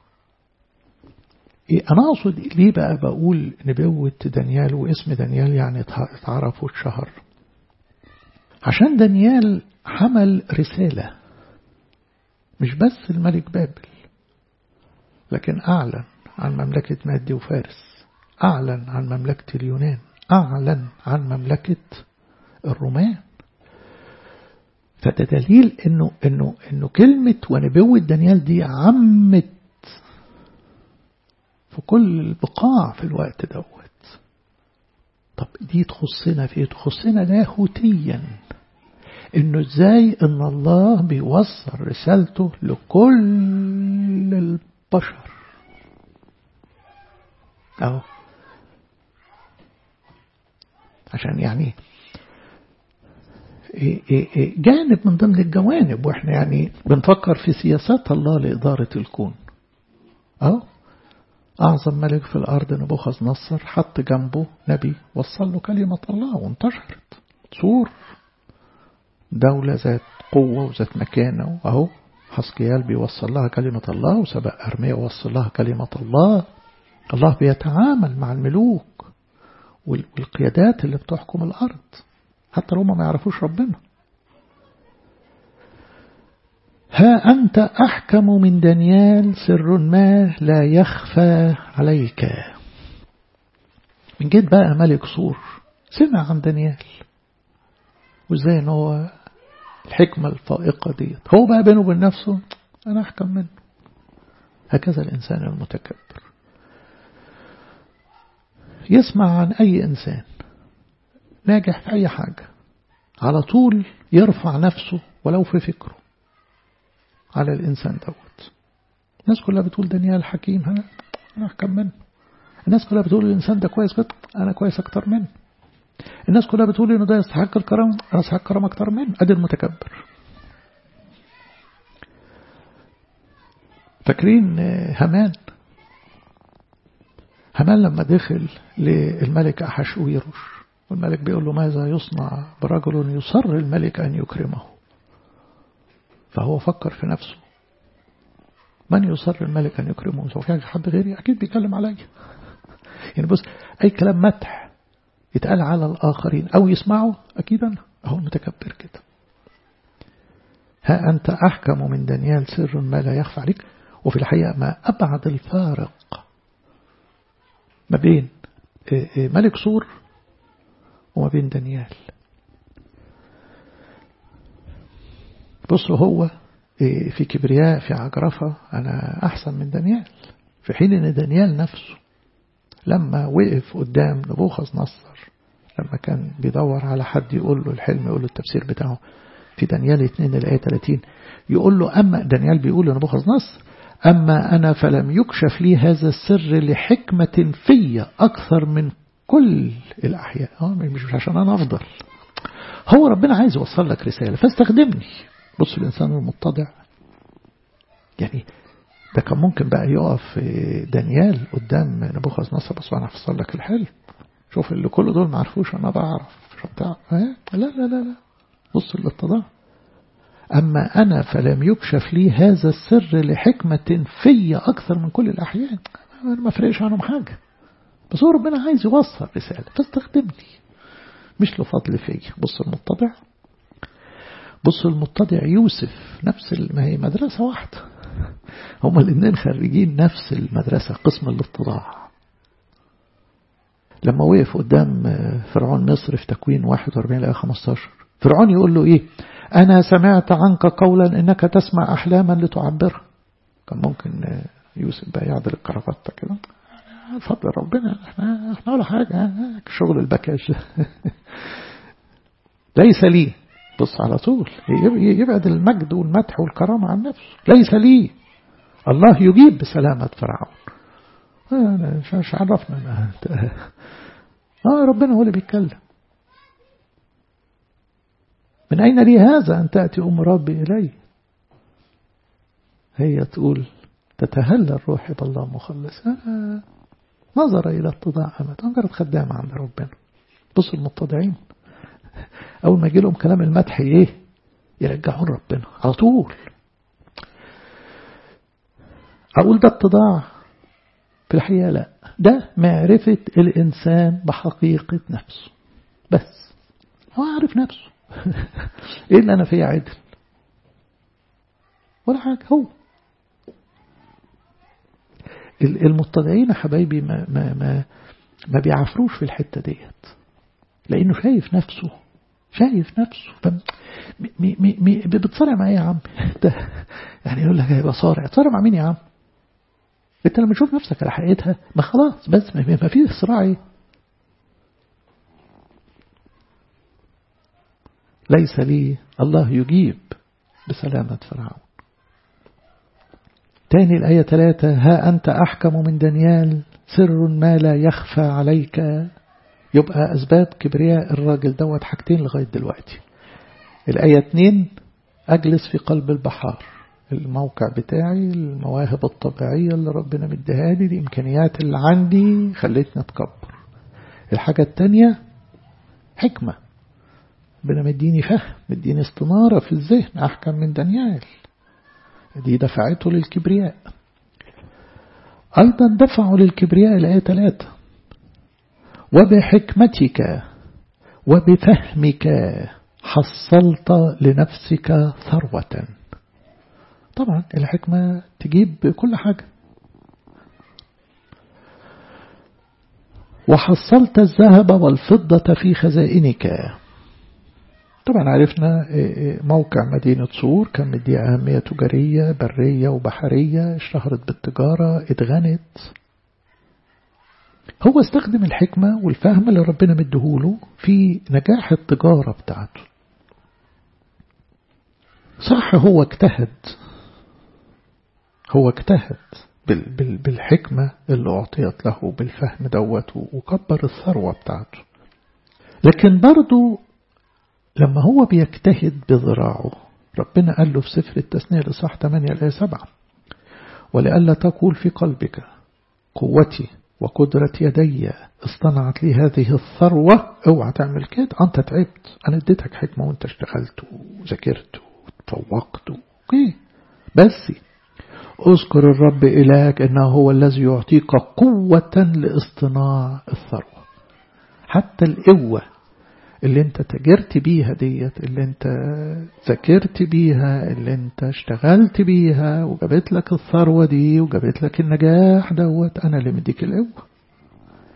إيه أنا أقصد ليه بقى بقول نبوة دانيال واسم دانيال يعني اتعرف واتشهر عشان دانيال حمل رسالة مش بس الملك بابل لكن أعلن عن مملكة مادي وفارس أعلن عن مملكة اليونان أعلن عن مملكة الرومان فده دليل إنه إنه إنه كلمة ونبوة دانيال دي عمت في كل البقاع في الوقت دوت طب دي تخصنا في تخصنا لاهوتيا انه ازاي ان الله بيوصل رسالته لكل البشر أهو عشان يعني جانب من ضمن الجوانب واحنا يعني بنفكر في سياسات الله لإدارة الكون أهو أعظم ملك في الأرض نبوخذ نصر حط جنبه نبي وصل له كلمة الله وانتشرت صور دولة ذات قوة وذات مكانة أهو حسكيال بيوصل لها كلمة الله وسبق أرميا وصل لها كلمة الله الله بيتعامل مع الملوك والقيادات اللي بتحكم الأرض حتى لو ما يعرفوش ربنا ها أنت أحكم من دانيال سر ما لا يخفى عليك من جد بقى ملك صور سمع عن دانيال وازاي ان هو الحكمة الفائقة ديت هو بقى بينه وبين نفسه أنا أحكم منه هكذا الإنسان المتكبر يسمع عن أي إنسان ناجح في أي حاجة على طول يرفع نفسه ولو في فكره على الإنسان دوت الناس كلها بتقول دانيال حكيم أنا أنا أحكم منه الناس كلها بتقول الإنسان ده كويس كده أنا كويس أكتر منه الناس كلها بتقول إنه ده يستحق الكرم أنا أستحق الكرم أكتر منه أدي المتكبر فاكرين همان همان لما دخل للملك أحشويروش والملك بيقول له ماذا يصنع برجل يصر الملك أن يكرمه فهو فكر في نفسه من يصر الملك أن يكرمه سوف في حد غيري أكيد بيتكلم عليا يعني بص أي كلام مدح يتقال على الآخرين أو يسمعه أكيد أنا أهو متكبر كده ها أنت أحكم من دانيال سر ما لا يخفى عليك وفي الحقيقة ما أبعد الفارق ما بين ملك سور وما بين دانيال بصوا هو في كبرياء في عجرفة أنا أحسن من دانيال في حين أن دانيال نفسه لما وقف قدام نبوخذ نصر لما كان بيدور على حد يقول له الحلم يقول له التفسير بتاعه في دانيال 2 الآية 30 يقول له أما دانيال بيقول لنبوخذ نصر أما أنا فلم يكشف لي هذا السر لحكمة في أكثر من كل الأحياء مش عشان أنا أفضل هو ربنا عايز يوصل لك رسالة فاستخدمني بص الإنسان المتضع يعني ده كان ممكن بقى يقف دانيال قدام نبوخذ نصر بس أنا هفصل لك الحلم شوف اللي كل دول ما عرفوش أنا بعرف شو بتاع لا لا لا لا بص الاتضاع أما أنا فلم يكشف لي هذا السر لحكمة في أكثر من كل الأحيان أنا ما فرقش عنهم حاجة بس هو ربنا عايز يوصل رسالة فاستخدمني مش له فضل فيا بص المتضع بص المتضع يوسف نفس ما هي مدرسة واحدة هما الاثنين خريجين نفس المدرسة قسم الاتضاع لما وقف قدام فرعون مصر في تكوين 41 إلى 15 فرعون يقول له إيه أنا سمعت عنك قولا إنك تسمع أحلاما لتعبرها كان ممكن يوسف بقى يعدل الكرافتة كده فضل ربنا احنا احنا ولا حاجة شغل البكاش ليس لي بص على طول يبعد المجد والمدح والكرامة عن نفسه ليس لي الله يجيب بسلامة فرعون أنا مش عرفنا آه ربنا هو اللي بيتكلم من أين لي هذا أن تأتي أم ربي إلي هي تقول تتهلل روحي بالله مخلص آه نظر إلى اتضاع أمت أنكرت خدامة عند ربنا بص المتضعين أول ما يجي لهم كلام المدح إيه يرجعون ربنا على طول أقول ده اتضاع في الحقيقة لا ده معرفة الإنسان بحقيقة نفسه بس هو عارف نفسه إيه اللي أنا فيه عدل ولا حاجة هو المتضعين حبايبي ما, ما, ما, ما بيعفروش في الحتة ديت لأنه شايف نفسه شايف نفسه فم مي مي مي بتصارع مع ايه يا عم يعني يقول لك هيبقى صارع تصارع مع مين يا عم انت لما تشوف نفسك على حقيقتها ما خلاص بس ما في صراع ايه ليس لي الله يجيب بسلامة فرعون تاني الآية ثلاثة ها أنت أحكم من دانيال سر ما لا يخفى عليك يبقى أسباب كبرياء الراجل دوت حاجتين لغاية دلوقتي الآية اتنين أجلس في قلب البحار الموقع بتاعي المواهب الطبيعية اللي ربنا مديها لي الإمكانيات اللي عندي خلتني أتكبر الحاجة التانية حكمة ربنا مديني فهم مديني استنارة في الذهن أحكم من دانيال دي دفعته للكبرياء أيضا دفعوا للكبرياء الآية ثلاثة وبحكمتك وبفهمك حصلت لنفسك ثروة طبعا الحكمة تجيب كل حاجة وحصلت الذهب والفضة في خزائنك طبعا عرفنا موقع مدينة صور كان مدي أهمية تجارية برية وبحرية اشتهرت بالتجارة اتغنت هو استخدم الحكمة والفهم اللي ربنا مديهوله في نجاح التجارة بتاعته صح هو اجتهد هو اجتهد بالحكمة اللي أعطيت له بالفهم دوت وكبر الثروة بتاعته لكن برضو لما هو بيجتهد بذراعه ربنا قال له في سفر التثنية لصح 8 الآية 7 ولئلا تقول في قلبك قوتي وقدرة يدي اصطنعت لي هذه الثروة اوعى تعمل كده انت تعبت انا اديتك حكمة وانت اشتغلت وذاكرت وتفوقت اوكي بس اذكر الرب إلهك انه هو الذي يعطيك قوة لاصطناع الثروة حتى القوة اللي انت تجرت بيها ديت اللي انت ذاكرت بيها اللي انت اشتغلت بيها وجابت لك الثروة دي وجابت لك النجاح دوت انا اللي مديك القوة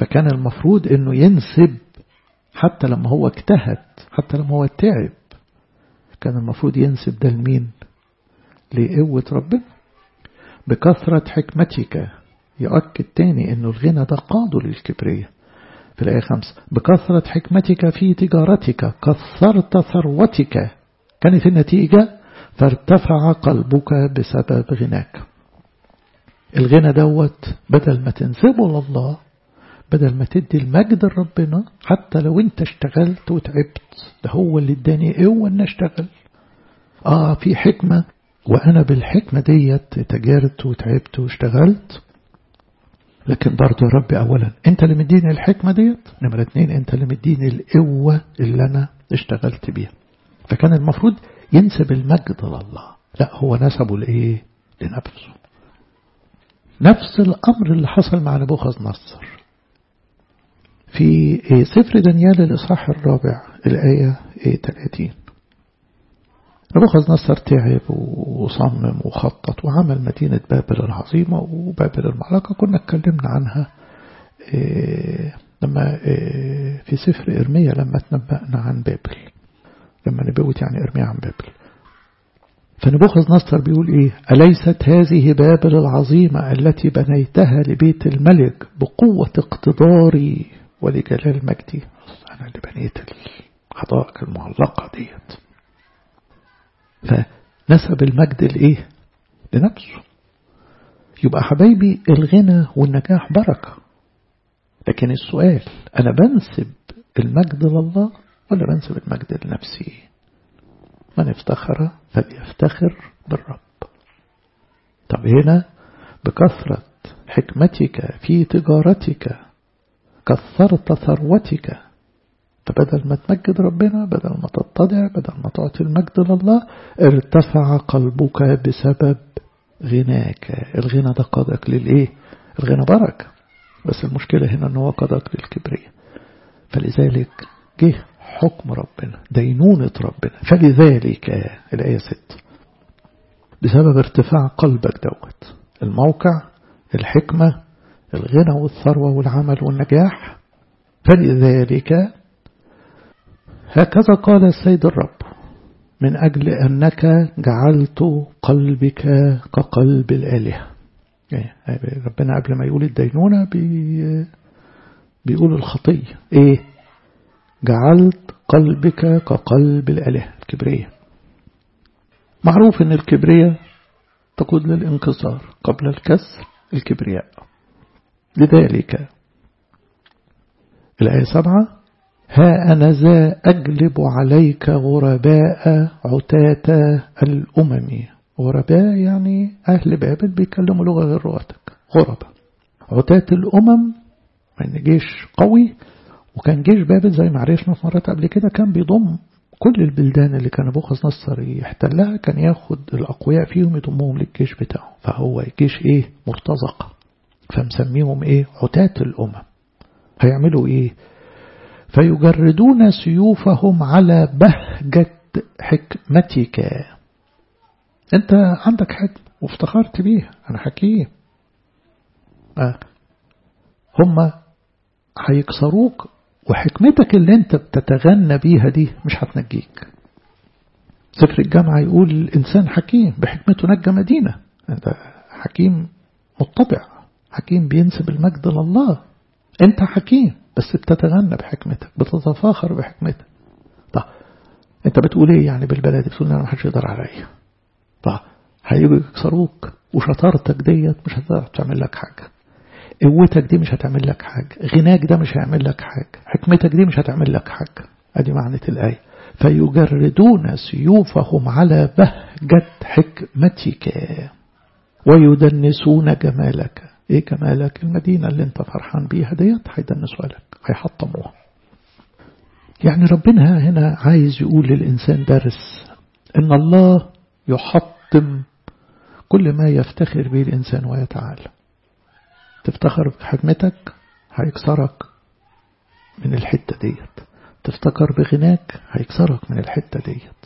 فكان المفروض انه ينسب حتى لما هو اجتهد حتى لما هو تعب كان المفروض ينسب ده لمين لقوة ربنا بكثرة حكمتك يؤكد تاني انه الغنى ده قاده للكبرية في الآية خمسة بكثرة حكمتك في تجارتك كثرت ثروتك كانت النتيجة فارتفع قلبك بسبب غناك الغنى دوت بدل ما تنسبه لله بدل ما تدي المجد لربنا حتى لو انت اشتغلت وتعبت ده هو اللي اداني قوه ان اشتغل اه في حكمة وانا بالحكمة ديت تجارت وتعبت واشتغلت لكن برضه يا رب اولا انت اللي مديني الحكمة ديت نمرة اتنين انت اللي مديني القوة اللي انا اشتغلت بيها فكان المفروض ينسب المجد لله لا هو نسبه لايه لنفسه نفس الامر اللي حصل مع نبوخذ نصر في سفر دانيال الإصحاح الرابع الآية 30 نبوخذ نصر تعب وصمم وخطط وعمل مدينة بابل العظيمة وبابل المعلقة كنا اتكلمنا عنها لما في سفر إرميا لما تنبأنا عن بابل لما نبوت يعني إرميا عن بابل فنبوخذ نصر بيقول إيه أليست هذه بابل العظيمة التي بنيتها لبيت الملك بقوة اقتداري ولجلال مجدي أنا اللي بنيت الحدائق المعلقة ديت فنسب المجد لإيه لنفسه يبقى حبايبي الغنى والنجاح بركة لكن السؤال أنا بنسب المجد لله ولا بنسب المجد لنفسي من افتخر فليفتخر بالرب طب هنا بكثرة حكمتك في تجارتك كثرت ثروتك فبدل ما تمجد ربنا بدل ما تتضع بدل ما تعطي المجد لله ارتفع قلبك بسبب غناك الغنى ده قادك للإيه الغنى بركة بس المشكلة هنا أنه قادك للكبرية فلذلك جه حكم ربنا دينونة ربنا فلذلك الآية 6 بسبب ارتفاع قلبك دوت الموقع الحكمة الغنى والثروة والعمل والنجاح فلذلك هكذا قال السيد الرب من أجل أنك جعلت قلبك كقلب الآلهة ربنا قبل ما يقول الدينونة بي بيقول الخطية إيه جعلت قلبك كقلب الآلهة الكبرية معروف أن الكبرية تقود للانكسار قبل الكسر الكبرياء لذلك الآية سبعة ها أنا ذا أجلب عليك غرباء عتاة الأمم غرباء يعني أهل بابل بيتكلموا لغة غير لغتك غرباء عتاة الأمم من جيش قوي وكان جيش بابل زي ما عرفنا في مرات قبل كده كان بيضم كل البلدان اللي كان نبوخذ نصر يحتلها كان ياخد الأقوياء فيهم يضمهم للجيش بتاعه فهو جيش إيه مرتزقة فمسميهم إيه عتاة الأمم هيعملوا إيه فيجردون سيوفهم على بهجة حكمتك أنت عندك حكمة وافتخرت بيها أنا حكيم آه. هم هيكسروك وحكمتك اللي انت بتتغنى بيها دي مش هتنجيك سفر الجامعة يقول الإنسان حكيم بحكمته نجى مدينة انت حكيم مطبع حكيم بينسب المجد لله انت حكيم بس بتتغنى بحكمتك بتتفاخر بحكمتك طب انت بتقول ايه يعني بالبلد بتقول انا محدش يقدر عليا طب هيجوا يكسروك وشطارتك ديت مش هتقدر تعمل لك حاجه قوتك دي مش هتعمل لك حاجة غناك ده مش هيعمل لك حاجة حكمتك دي مش هتعمل لك حاجة ادي معنى الآية فيجردون سيوفهم على بهجة حكمتك ويدنسون جمالك ايه جمالك المدينة اللي انت فرحان بيها ديت هيدنسوا لك هيحطموها يعني ربنا هنا عايز يقول للإنسان درس ان الله يحطم كل ما يفتخر به الإنسان ويتعالى تفتخر بحكمتك هيكسرك من الحتة ديت تفتكر بغناك هيكسرك من الحتة ديت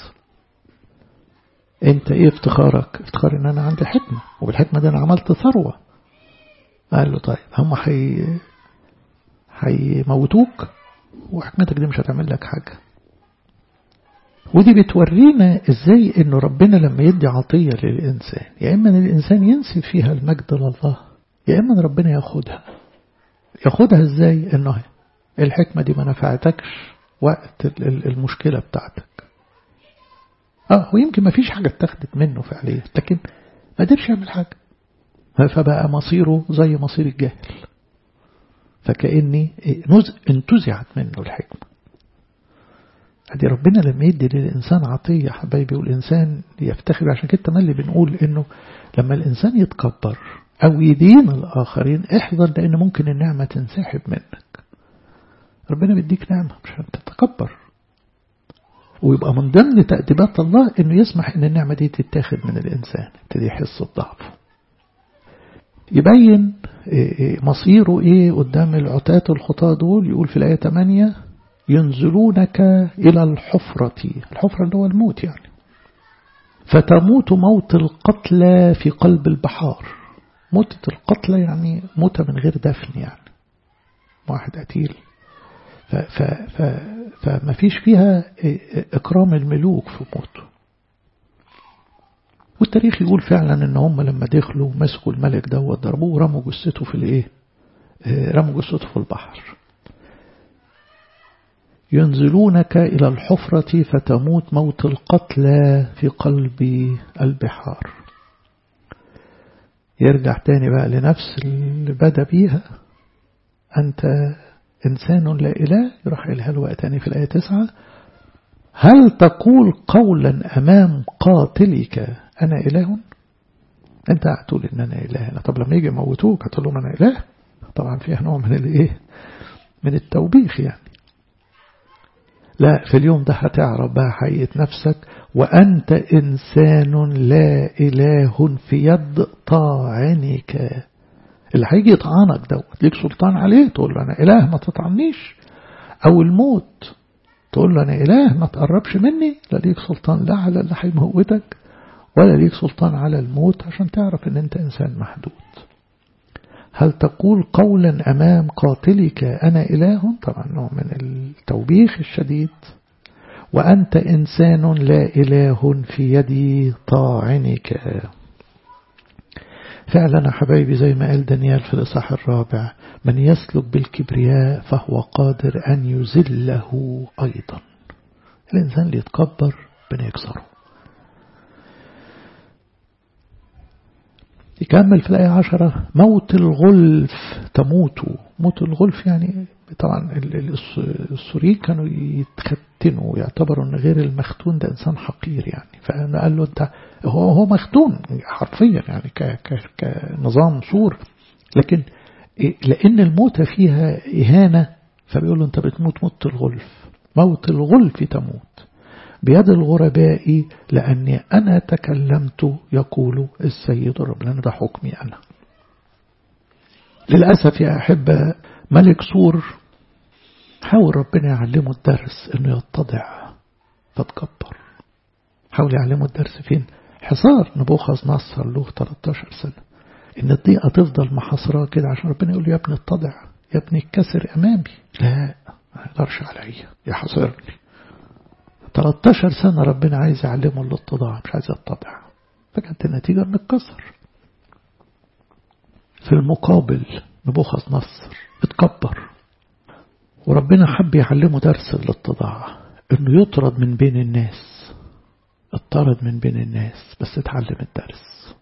انت ايه افتخارك افتخار ان انا عندي حكمة وبالحكمة دي انا عملت ثروة قال له طيب هم حي... هيموتوك وحكمتك دي مش هتعمل لك حاجة ودي بتورينا ازاي انه ربنا لما يدي عطية للإنسان يا إما ان الإنسان ينسب فيها المجد لله يا إما ان ربنا ياخدها ياخدها ازاي انه الحكمة دي ما نفعتكش وقت المشكلة بتاعتك اه ويمكن ما فيش حاجة اتخذت منه فعليا لكن ما قدرش يعمل حاجة فبقى مصيره زي مصير الجاهل فكأني انتزعت منه الحكمة ادي ربنا لما يدي للإنسان عطية حبايبي والإنسان يفتخر عشان كده تملي بنقول إنه لما الإنسان يتكبر أو يدين الآخرين احذر لأن ممكن النعمة تنسحب منك ربنا بيديك نعمة عشان تتكبر ويبقى من ضمن تأديبات الله إنه يسمح إن النعمة دي تتاخد من الإنسان يبتدي يحس بضعفه يبين مصيره إيه قدام العتاة الخطاة دول يقول في الآية 8 ينزلونك إلى الحفرة الحفرة اللي هو الموت يعني فتموت موت القتلى في قلب البحار موتة القتلى يعني موتة من غير دفن يعني واحد قتيل ف ف ف فما فيش فيها إكرام الملوك في موته والتاريخ يقول فعلا ان هم لما دخلوا مسكوا الملك ده وضربوه ورموا جثته في الايه رموا جثته في البحر ينزلونك إلى الحفرة فتموت موت القتلى في قلب البحار يرجع تاني بقى لنفس اللي بدأ بيها أنت إنسان لا إله يروح إلها له تاني في الآية تسعة هل تقول قولا أمام قاتلك أنا إله أنت هتقول إن أنا إله طب لما يجي يموتوك هتقول لهم أنا إله طبعا فيها نوع من الإيه من التوبيخ يعني لا في اليوم ده هتعرف بقى حقيقة نفسك وأنت إنسان لا إله في يد طاعنك اللي هيجي يطعنك دوت ليك سلطان عليه تقول له أنا إله ما تطعنيش أو الموت تقول له أنا إله ما تقربش مني لا ليك سلطان لا على اللي هيموتك ولا ليك سلطان على الموت عشان تعرف ان انت انسان محدود هل تقول قولا امام قاتلك انا اله طبعا نوع من التوبيخ الشديد وانت انسان لا اله في يد طاعنك فعلا حبايبي زي ما قال دانيال في الإصحاح الرابع من يسلك بالكبرياء فهو قادر أن يذله أيضا الإنسان اللي يتكبر بنكسره يكمل في الآية عشرة موت الغلف تموت موت الغلف يعني طبعا السوريين كانوا يتختنوا يعتبروا ان غير المختون ده انسان حقير يعني فقال له انت هو هو مختون حرفيا يعني ك ك كنظام سور لكن لان الموتة فيها اهانة فبيقول له انت بتموت موت الغلف موت الغلف تموت بيد الغرباء لأني أنا تكلمت يقول السيد الرب لأن ده حكمي أنا للأسف يا أحبة ملك سور حاول ربنا يعلمه الدرس أنه يتضع فتكبر حاول يعلمه الدرس فين حصار نبوخذ نصر له 13 سنة إن الضيقة تفضل محاصراه كده عشان ربنا يقول له يا ابني اتضع يا ابني اتكسر أمامي لا ما يقدرش عليا يحاصرني 13 سنة ربنا عايز يعلمه الاتضاع مش عايز يتضع فكانت النتيجة انه اتكسر في المقابل نبوخذ نصر اتكبر وربنا حب يعلمه درس الاتضاع انه يطرد من بين الناس اطرد من بين الناس بس اتعلم الدرس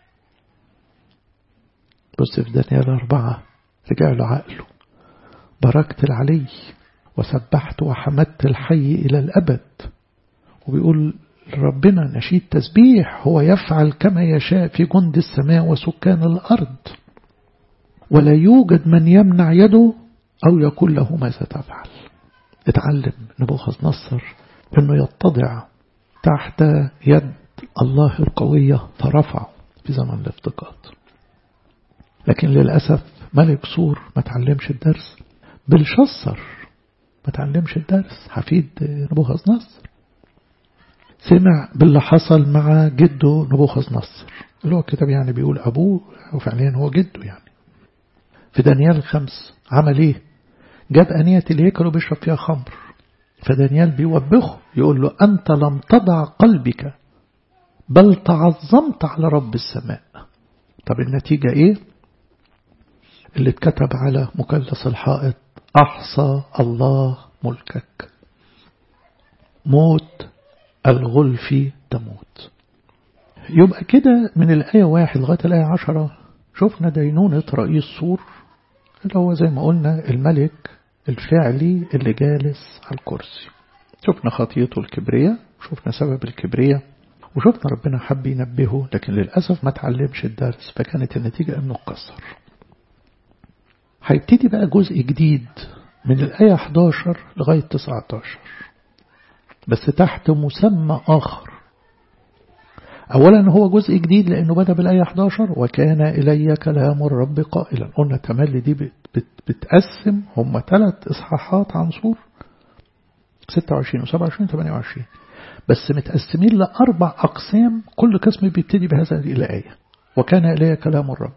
بص في دانيال أربعة رجع له عقله باركت العلي وسبحت وحمدت الحي إلى الأبد وبيقول ربنا نشيد تسبيح هو يفعل كما يشاء في جند السماء وسكان الأرض ولا يوجد من يمنع يده أو يقول له ماذا تفعل اتعلم نبوخذ نصر أنه يتضع تحت يد الله القوية فرفعه في زمن الافتقاد لكن للأسف ملك سور ما تعلمش الدرس بلشصر ما تعلمش الدرس حفيد نبوخذ نصر سمع باللي حصل مع جده نبوخذ نصر اللي هو الكتاب يعني بيقول أبوه وفعليا هو جده يعني في دانيال الخمس عمل ايه جاب أنية الهيكل وبيشرب فيها خمر فدانيال بيوبخه يقول له أنت لم تضع قلبك بل تعظمت على رب السماء طب النتيجة إيه اللي اتكتب على مكلس الحائط أحصى الله ملكك موت الغلف تموت يبقى كده من الآية واحد لغاية الآية عشرة شفنا دينونة رئيس سور اللي هو زي ما قلنا الملك الفعلي اللي جالس على الكرسي شفنا خطيته الكبرية شفنا سبب الكبرية وشفنا ربنا حب ينبهه لكن للأسف ما تعلمش الدرس فكانت النتيجة أنه اتكسر هيبتدي بقى جزء جديد من الآية 11 لغاية 19 بس تحت مسمى آخر أولا هو جزء جديد لأنه بدأ بالآية 11 وكان إلي كلام الرب قائلا قلنا تملي دي بت بت بتقسم هم ثلاث إصحاحات عن سور 26 و27 و28 بس متقسمين لأربع أقسام كل قسم بيبتدي بهذه الآية وكان إلي كلام الرب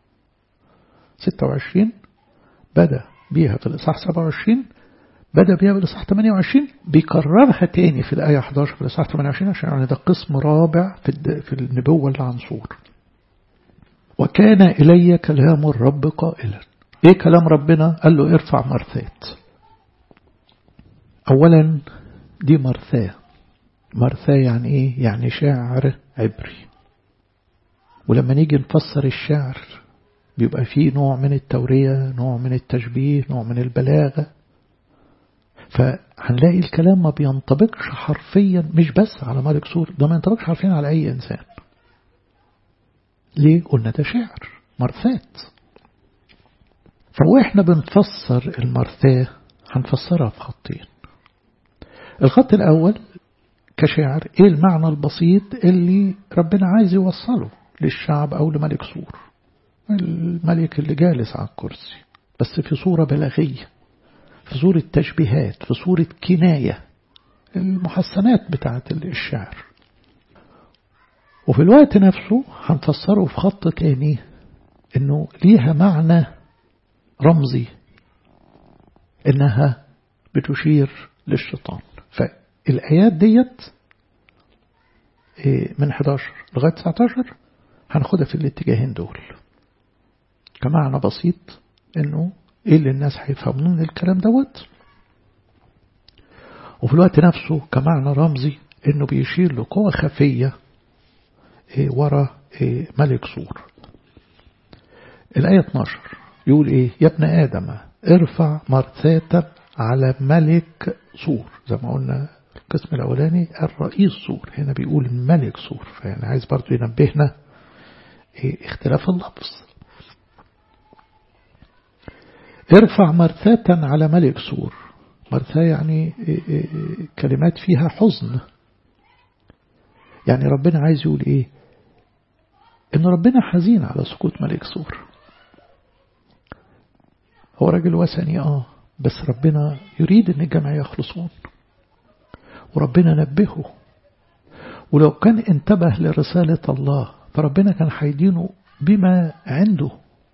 26 بدأ بيها في الإصحاح 27 بدأ بيها في الإصحاح 28 بيكررها تاني في الآية 11 في الإصحاح 28 عشان يعني ده قسم رابع في في النبوة اللي عن صور وكان إلي كلام الرب قائلا إيه كلام ربنا قال له ارفع مرثات أولا دي مرثاه مرثاه يعني إيه يعني شعر عبري ولما نيجي نفسر الشعر بيبقى فيه نوع من التورية نوع من التشبيه نوع من البلاغة فهنلاقي الكلام ما بينطبقش حرفيا مش بس على مالك سور ده ما ينطبقش حرفيا على أي إنسان ليه؟ قلنا ده شعر مرثات فوإحنا بنفسر المرثاة هنفسرها في خطين الخط الأول كشعر إيه المعنى البسيط اللي ربنا عايز يوصله للشعب أو لملك سور الملك اللي جالس على الكرسي بس في صورة بلاغية في صورة تشبيهات في صورة كناية المحسنات بتاعت الشعر وفي الوقت نفسه هنفسره في خط تاني انه ليها معنى رمزي انها بتشير للشيطان فالآيات ديت من 11 لغاية 19 هناخدها في الاتجاهين دول كمعنى بسيط انه ايه اللي الناس هيفهمون من الكلام دوت وفي الوقت نفسه كمعنى رمزي انه بيشير لقوة خفية إيه ورا إيه ملك سور الآية 12 يقول ايه يا ابن آدم ارفع مرثاة على ملك سور زي ما قلنا القسم الأولاني الرئيس سور هنا بيقول ملك سور فيعني عايز برضو ينبهنا إيه اختلاف اللفظ ارفع مرثاة على ملك سور مرثاة يعني كلمات فيها حزن يعني ربنا عايز يقول ايه ان ربنا حزين على سقوط ملك سور هو راجل وثني اه بس ربنا يريد ان الجمع يخلصون وربنا نبهه ولو كان انتبه لرسالة الله فربنا كان هيدينه بما عنده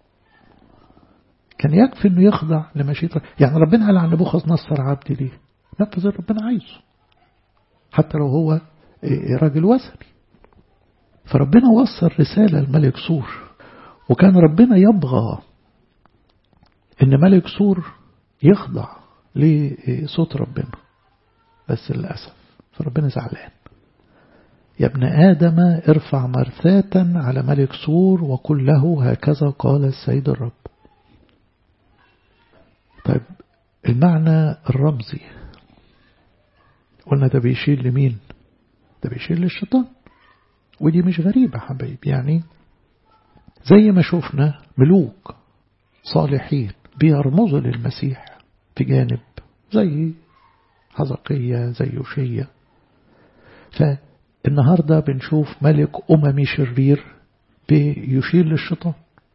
كان يكفي انه يخضع لمشيئة يعني ربنا قال عن نبوخذ نصر عبدي ليه نفذ اللي ربنا عايزه حتى لو هو راجل وثني فربنا وصل رسالة لملك سور وكان ربنا يبغى ان ملك سور يخضع لصوت ربنا بس للأسف فربنا زعلان يا ابن آدم ارفع مرثاة على ملك سور وقل له هكذا قال السيد الرب طيب المعنى الرمزي قلنا ده بيشير لمين ده بيشير للشيطان ودي مش غريبة حبايب يعني زي ما شفنا ملوك صالحين بيرمزوا للمسيح في جانب زي حزقية زي يوشية فالنهاردة بنشوف ملك أممي شرير بيشير للشيطان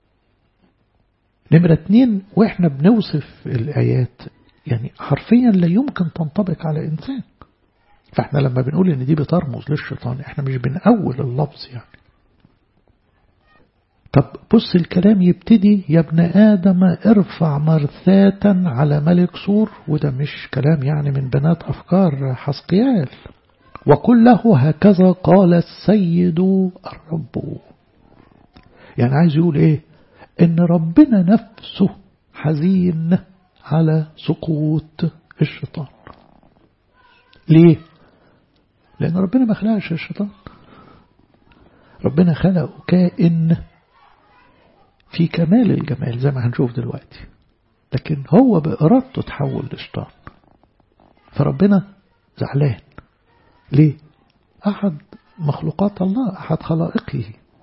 نمرة اتنين واحنا بنوصف الآيات يعني حرفيا لا يمكن تنطبق على إنسان فاحنا لما بنقول ان دي بترمز للشيطان احنا مش بنأول اللفظ يعني طب بص الكلام يبتدي يا ابن آدم ارفع مرثاة على ملك سور وده مش كلام يعني من بنات أفكار حسقيال وقل له هكذا قال السيد الرب يعني عايز يقول ايه ان ربنا نفسه حزين على سقوط الشيطان ليه لان ربنا ما خلقش الشيطان ربنا خلقه كائن في كمال الجمال زي ما هنشوف دلوقتي لكن هو بإرادته تحول لشيطان فربنا زعلان ليه أحد مخلوقات الله أحد خلائقه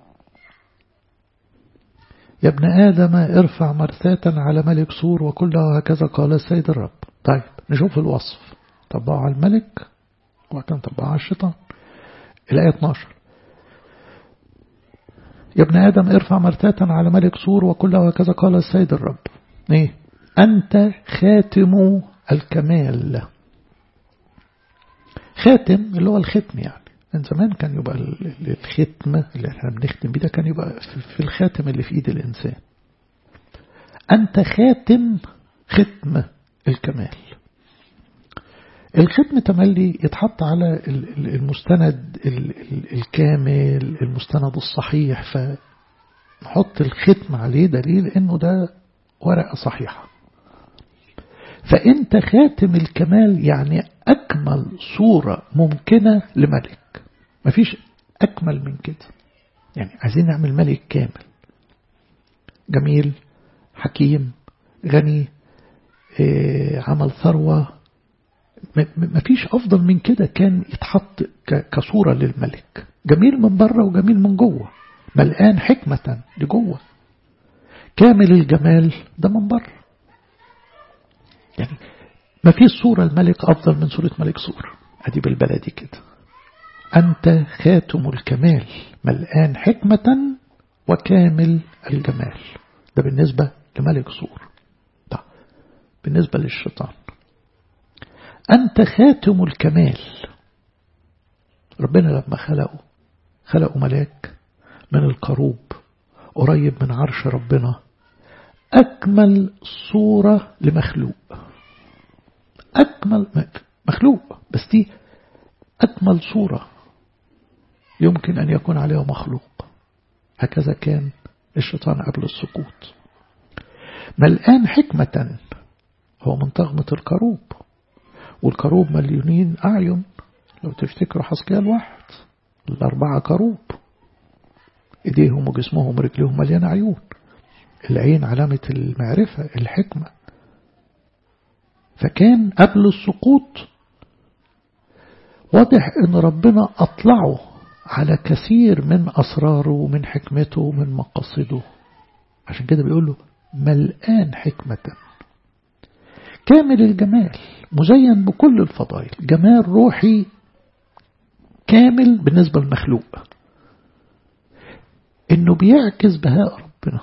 يا ابن آدم ارفع مرثاة على ملك سور وكلها هكذا قال السيد الرب طيب نشوف الوصف طبعه على الملك وكان طبعه على الشيطان الآية 12 يا ابن آدم ارفع مرتاة على ملك سور وكلها هكذا قال السيد الرب ايه أنت خاتم الكمال خاتم اللي هو الختم يعني من زمان كان يبقى الختم اللي احنا بنختم بيه ده كان يبقى في الخاتم اللي في ايد الإنسان أنت خاتم ختم الكمال الختم تملي يتحط على المستند الكامل المستند الصحيح فنحط الختم عليه دليل انه ده ورقة صحيحة فانت خاتم الكمال يعني اكمل صورة ممكنة لملك مفيش اكمل من كده يعني عايزين نعمل ملك كامل جميل حكيم غني عمل ثروة ما فيش أفضل من كده كان يتحط كصورة للملك جميل من بره وجميل من جوه ملقان حكمة لجوه كامل الجمال ده من بره يعني ما فيش صورة الملك أفضل من صورة ملك سور أدي بالبلدي كده أنت خاتم الكمال ملقان حكمة وكامل الجمال ده بالنسبة لملك سور طيب بالنسبة للشيطان أنت خاتم الكمال ربنا لما خلقه خلقه ملاك من القروب قريب من عرش ربنا أكمل صورة لمخلوق أكمل مخلوق بس دي أكمل صورة يمكن أن يكون عليها مخلوق هكذا كان الشيطان قبل السقوط ملآن حكمة هو من طغمة الكروب والكروب مليونين أعين لو تفتكروا حسكيال واحد الأربعة كروب إيديهم وجسمهم ورجليهم مليانة عيون العين علامة المعرفة الحكمة فكان قبل السقوط واضح ان ربنا أطلعه على كثير من أسراره ومن حكمته ومن مقاصده عشان كده بيقول له ملآن حكمة كامل الجمال مزين بكل الفضائل جمال روحي كامل بالنسبة للمخلوق انه بيعكس بهاء ربنا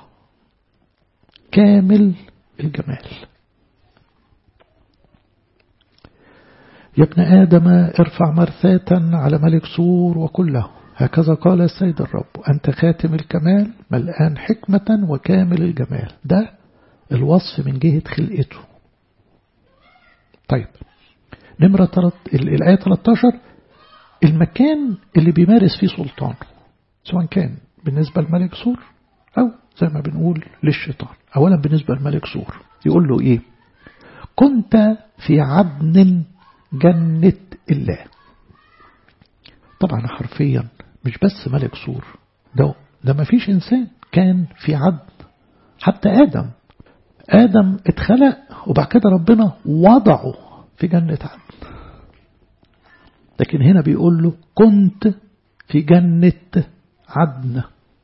كامل الجمال يا ابن آدم ارفع مرثاة على ملك سور وكله هكذا قال السيد الرب أنت خاتم الكمال ملآن حكمة وكامل الجمال ده الوصف من جهة خلقته طيب نمرة تلت... الآية 13 المكان اللي بيمارس فيه سلطانه سواء كان بالنسبة لملك سور أو زي ما بنقول للشيطان أولا بالنسبة لملك سور يقول له إيه كنت في عدن جنة الله طبعا حرفيا مش بس ملك سور ده ده ما فيش إنسان كان في عدن حتى آدم آدم اتخلق وبعد كده ربنا وضعه في جنة عدن لكن هنا بيقول له كنت في جنة عدن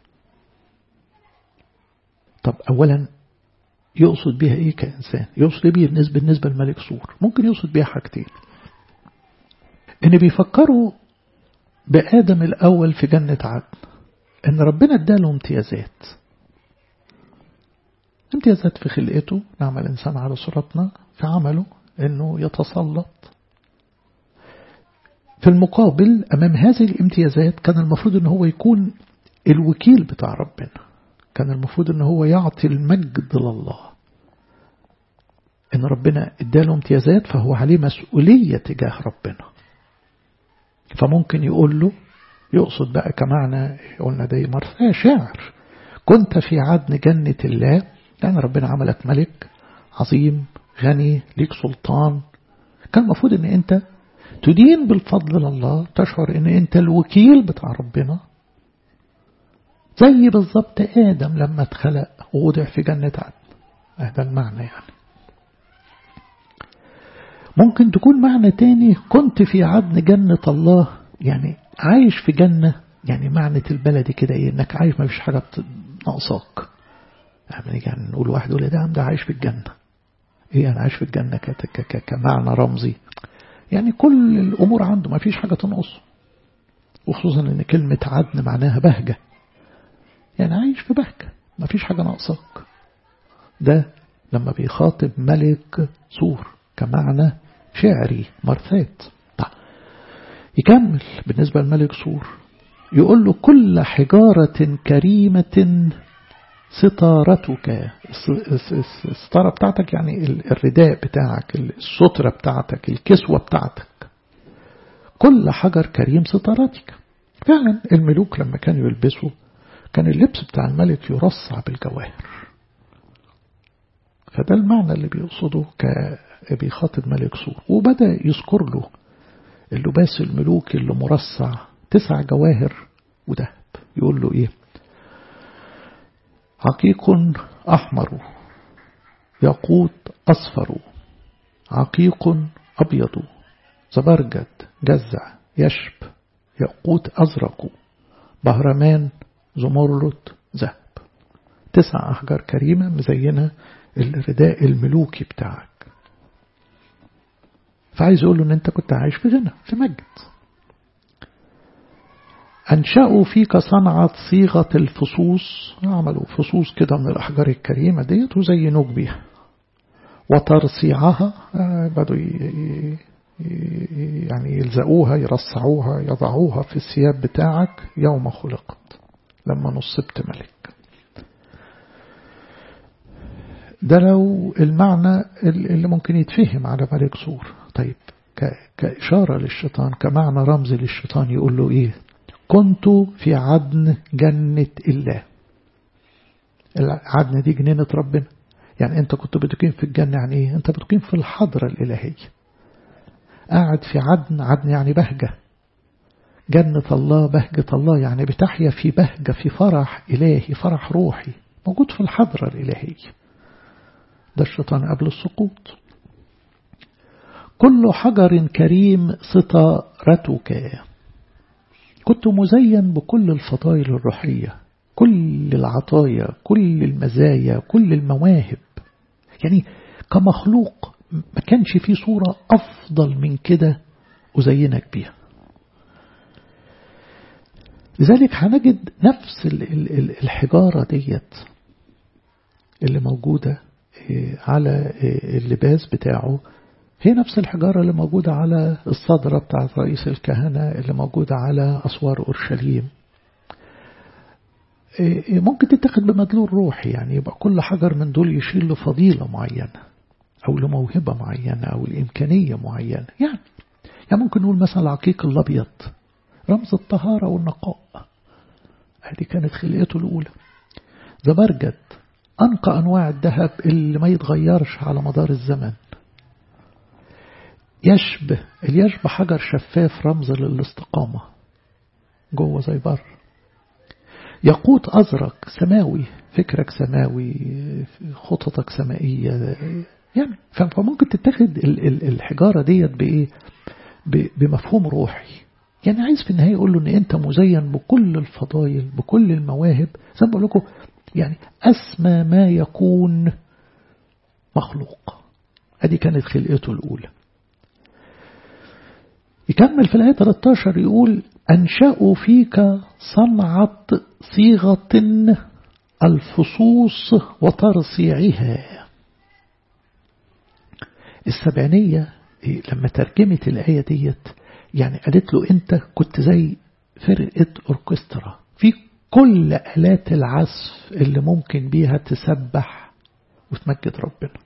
طب أولا يقصد بها إيه كإنسان يقصد بيه بالنسبة, بالنسبة لملك سور ممكن يقصد بها حاجتين إن بيفكروا بآدم الأول في جنة عدن إن ربنا اداله امتيازات امتيازات في خلقته نعمل إنسان على صورتنا في عمله إنه يتسلط في المقابل أمام هذه الامتيازات كان المفروض إن هو يكون الوكيل بتاع ربنا كان المفروض ان هو يعطي المجد لله ان ربنا اداله امتيازات فهو عليه مسؤولية تجاه ربنا فممكن يقول له يقصد بقى كمعنى قلنا دي مرثاه شاعر كنت في عدن جنة الله يعني ربنا عملك ملك عظيم غني ليك سلطان كان المفروض ان انت تدين بالفضل لله تشعر ان انت الوكيل بتاع ربنا زي بالظبط آدم لما اتخلق ووضع في جنة عدن هذا المعنى يعني ممكن تكون معنى تاني كنت في عدن جنة الله يعني عايش في جنة يعني معنى البلدي كده ايه انك عايش ما فيش حاجة ناقصاك يعني, يعني نقول واحد يقول ده ده عايش في الجنة ايه انا عايش في الجنة كمعنى رمزي يعني كل الامور عنده ما فيش حاجة تنقصه وخصوصا ان كلمة عدن معناها بهجة يعني عايش في بهجة ما فيش حاجة ناقصاك ده لما بيخاطب ملك سور كمعنى شعري مرثات طيب يكمل بالنسبة لملك سور يقول له كل حجارة كريمة ستارتك الستارة بتاعتك يعني الرداء بتاعك السترة بتاعتك الكسوة بتاعتك كل حجر كريم ستارتك فعلا الملوك لما كانوا يلبسوا كان اللبس بتاع الملك يرصع بالجواهر فده المعنى اللي بيقصده بيخاطب ملك سور وبدأ يذكر له اللباس الملوكي اللي مرصع تسع جواهر وذهب يقول له ايه عقيق أحمر ياقوت أصفر عقيق أبيض زبرجد جزع يشب ياقوت أزرق بهرمان زمرد ذهب تسع أحجار كريمة مزينة الرداء الملوكي بتاعك فعايز يقول له ان انت كنت عايش في غنى في مجد أنشأوا فيك صنعة صيغة الفصوص عملوا فصوص كده من الأحجار الكريمة ديت وزينوك بيها وترصيعها بدوا يعني يلزقوها يرصعوها يضعوها في الثياب بتاعك يوم خلقت لما نصبت ملك ده لو المعنى اللي ممكن يتفهم على ملك سور طيب كإشارة للشيطان كمعنى رمز للشيطان يقول له إيه كنت في عدن جنة الله العدن دي جنينة ربنا يعني أنت كنت بتقيم في الجنة يعني إيه أنت بتقيم في الحضرة الإلهية قاعد في عدن عدن يعني بهجة جنة الله بهجة الله يعني بتحيا في بهجة في فرح إلهي فرح روحي موجود في الحضرة الإلهية ده الشيطان قبل السقوط كل حجر كريم ستارتك كنت مزين بكل الفضائل الروحية كل العطايا كل المزايا كل المواهب يعني كمخلوق ما كانش في صورة أفضل من كده أزينك بيها لذلك هنجد نفس الحجارة ديت اللي موجودة على اللباس بتاعه هي نفس الحجارة اللي موجودة على الصدرة بتاعت رئيس الكهنة اللي موجودة على أسوار أورشليم ممكن تتخذ بمدلول روحي يعني يبقى كل حجر من دول يشيل لفضيلة معينة أو لموهبة معينة أو لإمكانية معينة يعني يعني ممكن نقول مثلا العقيق الأبيض رمز الطهارة والنقاء هذه كانت خلقته الأولى زبرجد أنقى أنواع الذهب اللي ما يتغيرش على مدار الزمن يشبه اليشبه حجر شفاف رمز للاستقامة جوه زي بر يقوت أزرق سماوي فكرك سماوي خططك سمائية يعني فممكن تتخذ الحجارة ديت بإيه بمفهوم روحي يعني عايز في النهاية يقول له ان انت مزين بكل الفضائل بكل المواهب زي ما بقول لكم يعني أسمى ما يكون مخلوق هذه كانت خلقته الأولى يكمل في الآية 13 يقول أنشأوا فيك صنعة صيغة الفصوص وترصيعها السبعينية لما ترجمت الآية ديت يعني قالت له أنت كنت زي فرقة أوركسترا في كل آلات العزف اللي ممكن بيها تسبح وتمجد ربنا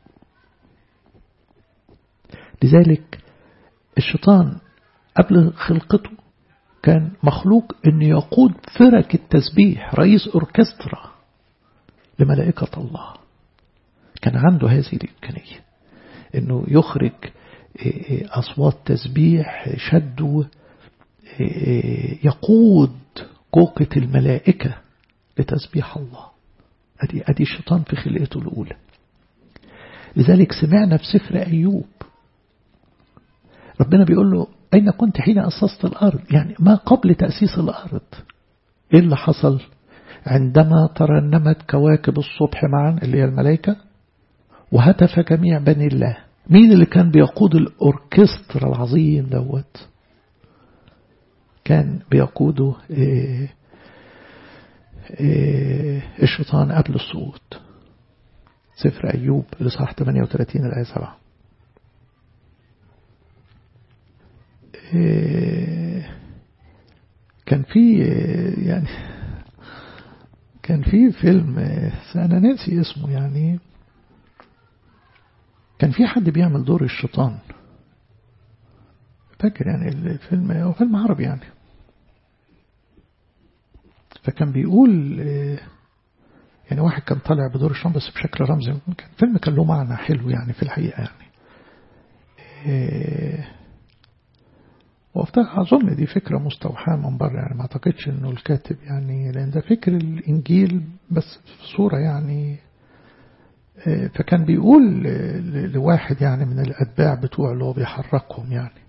لذلك الشيطان قبل خلقته كان مخلوق أن يقود فرق التسبيح رئيس أوركسترا لملائكة الله كان عنده هذه الإمكانية أنه يخرج أصوات تسبيح شد يقود قوقة الملائكة لتسبيح الله أدي, أدي الشيطان في خلقته الأولى لذلك سمعنا في سفر أيوب ربنا بيقول له أين كنت حين أسست الأرض يعني ما قبل تأسيس الأرض إيه اللي حصل عندما ترنمت كواكب الصبح معا اللي هي الملائكة وهتف جميع بني الله مين اللي كان بيقود الأوركسترا العظيم دوت كان بيقوده إيه إيه الشيطان قبل السقوط سفر أيوب الإصحاح 38 الآية 7 إيه كان في يعني كان في فيلم أنا ناسي اسمه يعني كان في حد بيعمل دور الشيطان فاكر يعني الفيلم هو فيلم عربي يعني فكان بيقول يعني واحد كان طالع بدور الشيطان بس بشكل رمزي كان فيلم كان له معنى حلو يعني في الحقيقة يعني وافتكر أظن دي فكرة مستوحاة من بره يعني ما أعتقدش إنه الكاتب يعني لأن ده فكر الإنجيل بس في صورة يعني فكان بيقول لواحد يعني من الأتباع بتوع اللي هو بيحركهم يعني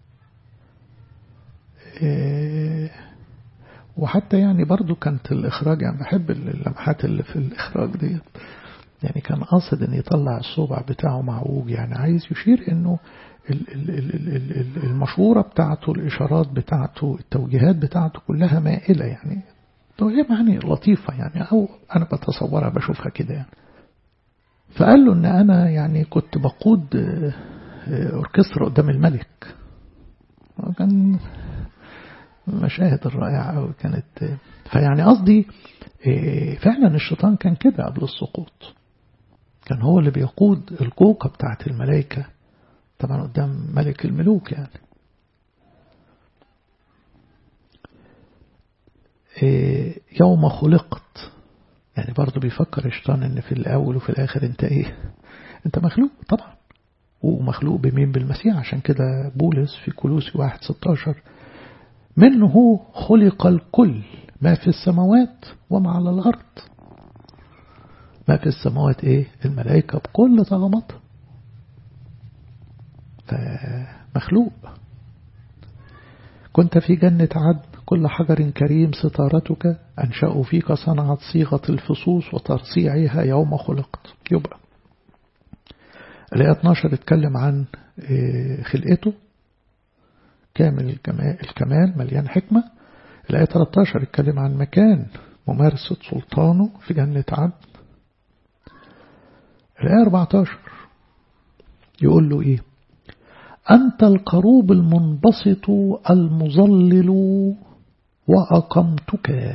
وحتى يعني برضو كانت الإخراج يعني بحب اللمحات اللي في الإخراج ديت يعني كان قاصد إن يطلع الصوبع بتاعه معوج يعني عايز يشير إنه المشورة بتاعته الإشارات بتاعته التوجيهات بتاعته كلها مائلة يعني هي معاني لطيفة يعني أو أنا بتصورها بشوفها كده يعني فقال له إن أنا يعني كنت بقود أوركسترا قدام الملك كان مشاهد الرائعة أو كانت فيعني قصدي فعلا الشيطان كان كده قبل السقوط كان هو اللي بيقود القوقة بتاعت الملائكة طبعا قدام ملك الملوك يعني يوم خلقت يعني برضه بيفكر الشيطان ان في الاول وفي الاخر انت ايه انت مخلوق طبعا ومخلوق بمين بالمسيح عشان كده بولس في كولوسي واحد 16 منه خلق الكل ما في السماوات وما على الأرض ما في السماوات إيه الملائكة بكل طغمتها فمخلوق كنت في جنة عدن كل حجر كريم ستارتك أنشأ فيك صنعت صيغة الفصوص وترصيعها يوم خلقت يبقى الآية 12 اتكلم عن خلقته كامل الكمال مليان حكمة الآية 13 اتكلم عن مكان ممارسة سلطانه في جنة عدن الآية 14 يقول له إيه أنت القروب المنبسط المظلل وأقمتك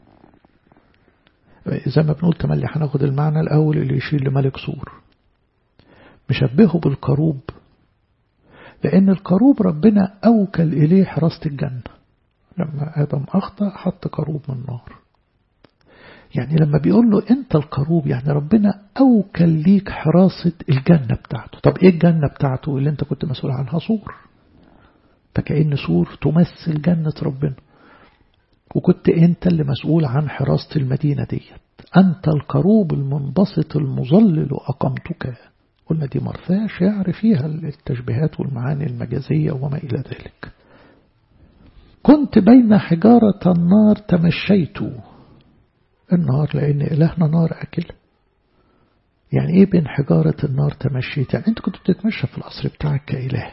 زي ما بنقول تملي هناخد المعنى الأول اللي يشير لملك سور مشبهه بالقروب لأن القروب ربنا أوكل إليه حراسة الجنة لما آدم أخطأ حط قروب من نار يعني لما بيقول له أنت القروب يعني ربنا أوكل ليك حراسة الجنة بتاعته طب إيه الجنة بتاعته اللي أنت كنت مسؤول عنها سور فكأن سور تمثل جنة ربنا وكنت أنت اللي مسؤول عن حراسة المدينة ديت أنت القروب المنبسط المظلل أقمتك قلنا دي مرثاة شعر فيها التشبيهات والمعاني المجازية وما إلى ذلك كنت بين حجارة النار تمشيت النار لأن إلهنا نار أكل يعني إيه بين حجارة النار تمشيت يعني أنت كنت بتتمشى في القصر بتاعك كإله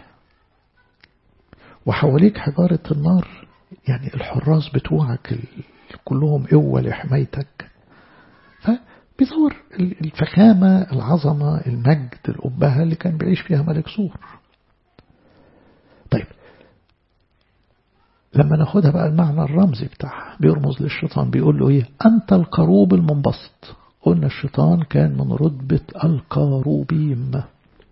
وحواليك حجارة النار يعني الحراس بتوعك كلهم قوة لحمايتك فبيصور الفخامة العظمة المجد الأبهة اللي كان بيعيش فيها ملك سور طيب لما ناخدها بقى المعنى الرمزي بتاعها بيرمز للشيطان بيقول له ايه أنت الكروب المنبسط قلنا الشيطان كان من رتبة الكروبيم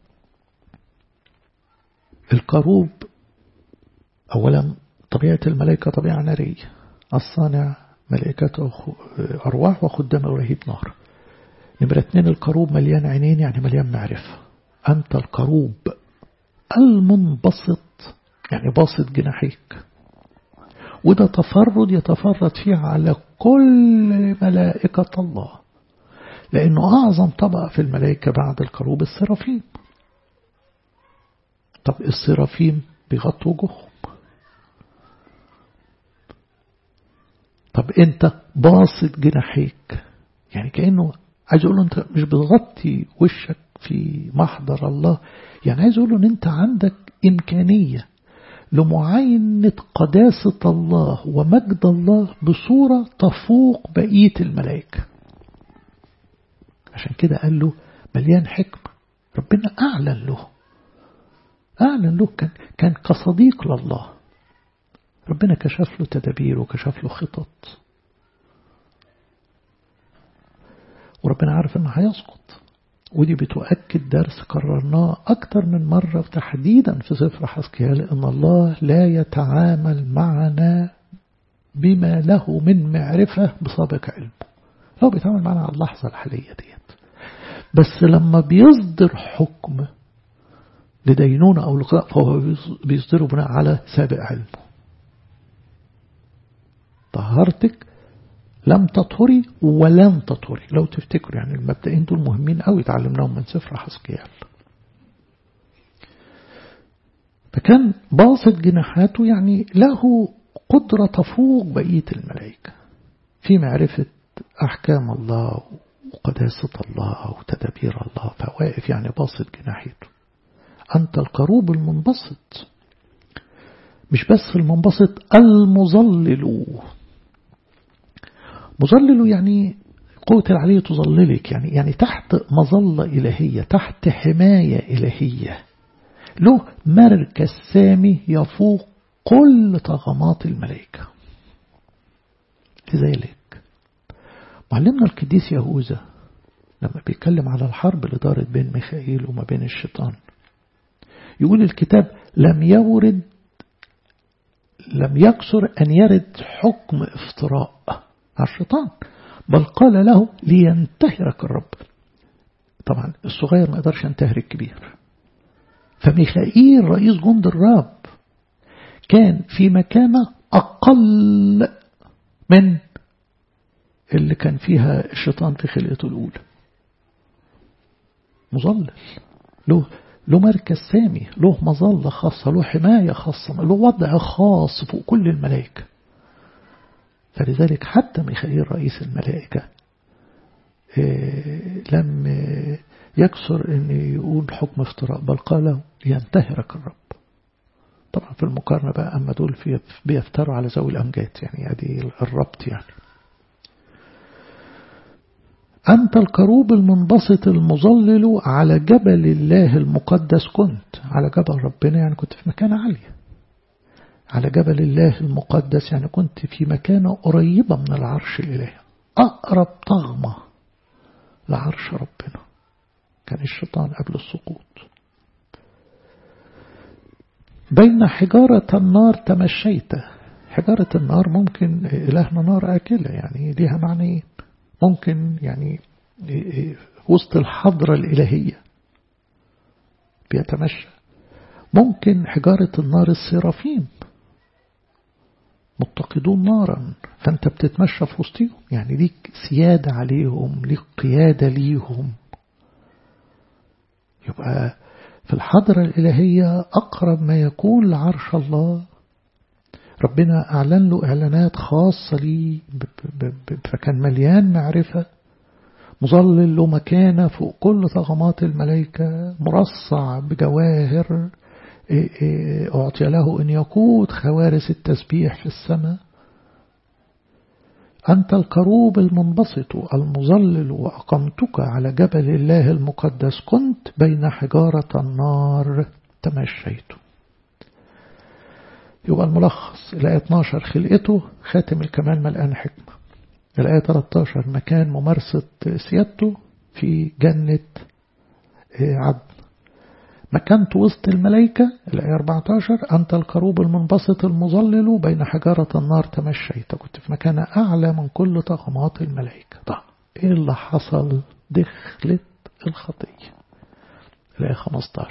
الكروب أولا طبيعة الملائكة طبيعة نارية الصانع ملائكة أرواح وخدام رهيب نار نمرة اتنين الكروب مليان عينين يعني مليان معرفة أنت الكروب المنبسط يعني باسط جناحيك وده تفرد يتفرد فيه على كل ملائكة الله لأنه أعظم طبقة في الملائكة بعد الكروب السرافيم طب السرافيم بيغطوا وجوههم طب انت باسط جناحيك يعني كأنه عايز اقول له انت مش بتغطي وشك في محضر الله يعني عايز اقول له ان انت عندك امكانية لمعاينة قداسة الله ومجد الله بصورة تفوق بقية الملائكة عشان كده قال له مليان حكمة ربنا أعلن له أعلن له كان, كان كصديق لله ربنا كشف له تدابير وكشف له خطط وربنا عارف انه هيسقط ودي بتؤكد درس قررناه أكتر من مرة تحديدا في سفر حسكيال إن الله لا يتعامل معنا بما له من معرفة بسابق علمه هو بيتعامل معنا على اللحظة الحالية ديت بس لما بيصدر حكم لدينونة أو لقاء فهو بيصدره بناء على سابق علمه طهرتك لم تطهري ولن تطهري لو تفتكروا يعني المبدئين دول مهمين قوي تعلمناهم من سفر حسكيال فكان باسط جناحاته يعني له قدرة تفوق بقية الملائكة في معرفة أحكام الله وقداسة الله وتدابير الله فواقف يعني باسط جناحيته أنت القروب المنبسط مش بس المنبسط المظلل مظلل يعني قوة العلي تظللك يعني يعني تحت مظلة إلهية تحت حماية إلهية له مركز سامي يفوق كل طغمات الملائكة لذلك معلمنا القديس يهوذا لما بيتكلم على الحرب اللي دارت بين ميخائيل وما بين الشيطان يقول الكتاب لم يورد لم يكسر أن يرد حكم افتراء على الشيطان بل قال له لينتهرك الرب طبعا الصغير ما يقدرش ينتهر الكبير فميخائيل رئيس جند الرب كان في مكانة أقل من اللي كان فيها الشيطان في خلقته الأولى مظلل له له مركز سامي له مظلة خاصة له حماية خاصة له وضع خاص فوق كل الملائكة فلذلك حتى ميخائيل رئيس الملائكة لم يكسر أن يقول حكم افتراء بل قال ينتهرك الرب طبعا في المقارنة بقى أما دول بيفتروا على ذوي الأمجاد يعني هذه الربط يعني أنت الكروب المنبسط المظلل على جبل الله المقدس كنت على جبل ربنا يعني كنت في مكان عالية على جبل الله المقدس يعني كنت في مكانة قريبة من العرش الإلهي أقرب طغمة لعرش ربنا كان الشيطان قبل السقوط بين حجارة النار تمشيت حجارة النار ممكن إلهنا نار آكلة يعني ليها معنيين ممكن يعني وسط الحضرة الإلهية بيتمشى ممكن حجارة النار السرافيم متقدون نارا فأنت بتتمشى في وسطهم يعني ليك سيادة عليهم ليك قيادة ليهم يبقى في الحضرة الإلهية أقرب ما يكون لعرش الله ربنا أعلن له إعلانات خاصة لي فكان مليان معرفة مظلل له مكانة فوق كل طغمات الملائكة مرصع بجواهر أعطي له أن يقود خوارس التسبيح في السماء أنت الكروب المنبسط المظلل وأقمتك على جبل الله المقدس كنت بين حجارة النار تمشيت يبقى الملخص الآية 12 خلقته خاتم الكمال ملآن حكمة الآية 13 مكان ممارسة سيادته في جنة عدن مكانته وسط الملائكة الآية 14 أنت الكروب المنبسط المظلل بين حجارة النار تمشيت كنت في مكان أعلى من كل طغمات الملائكة طب إيه اللي حصل دخلت الخطية الآية 15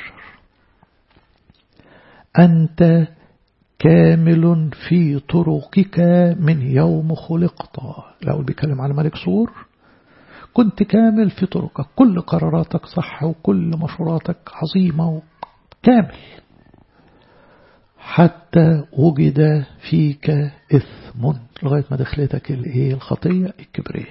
أنت كامل في طرقك من يوم خلقت الأول بيتكلم على ملك سور كنت كامل في طرقك كل قراراتك صح وكل مشوراتك عظيمة كامل حتى وجد فيك إثم لغاية ما دخلتك الايه الخطية الكبرية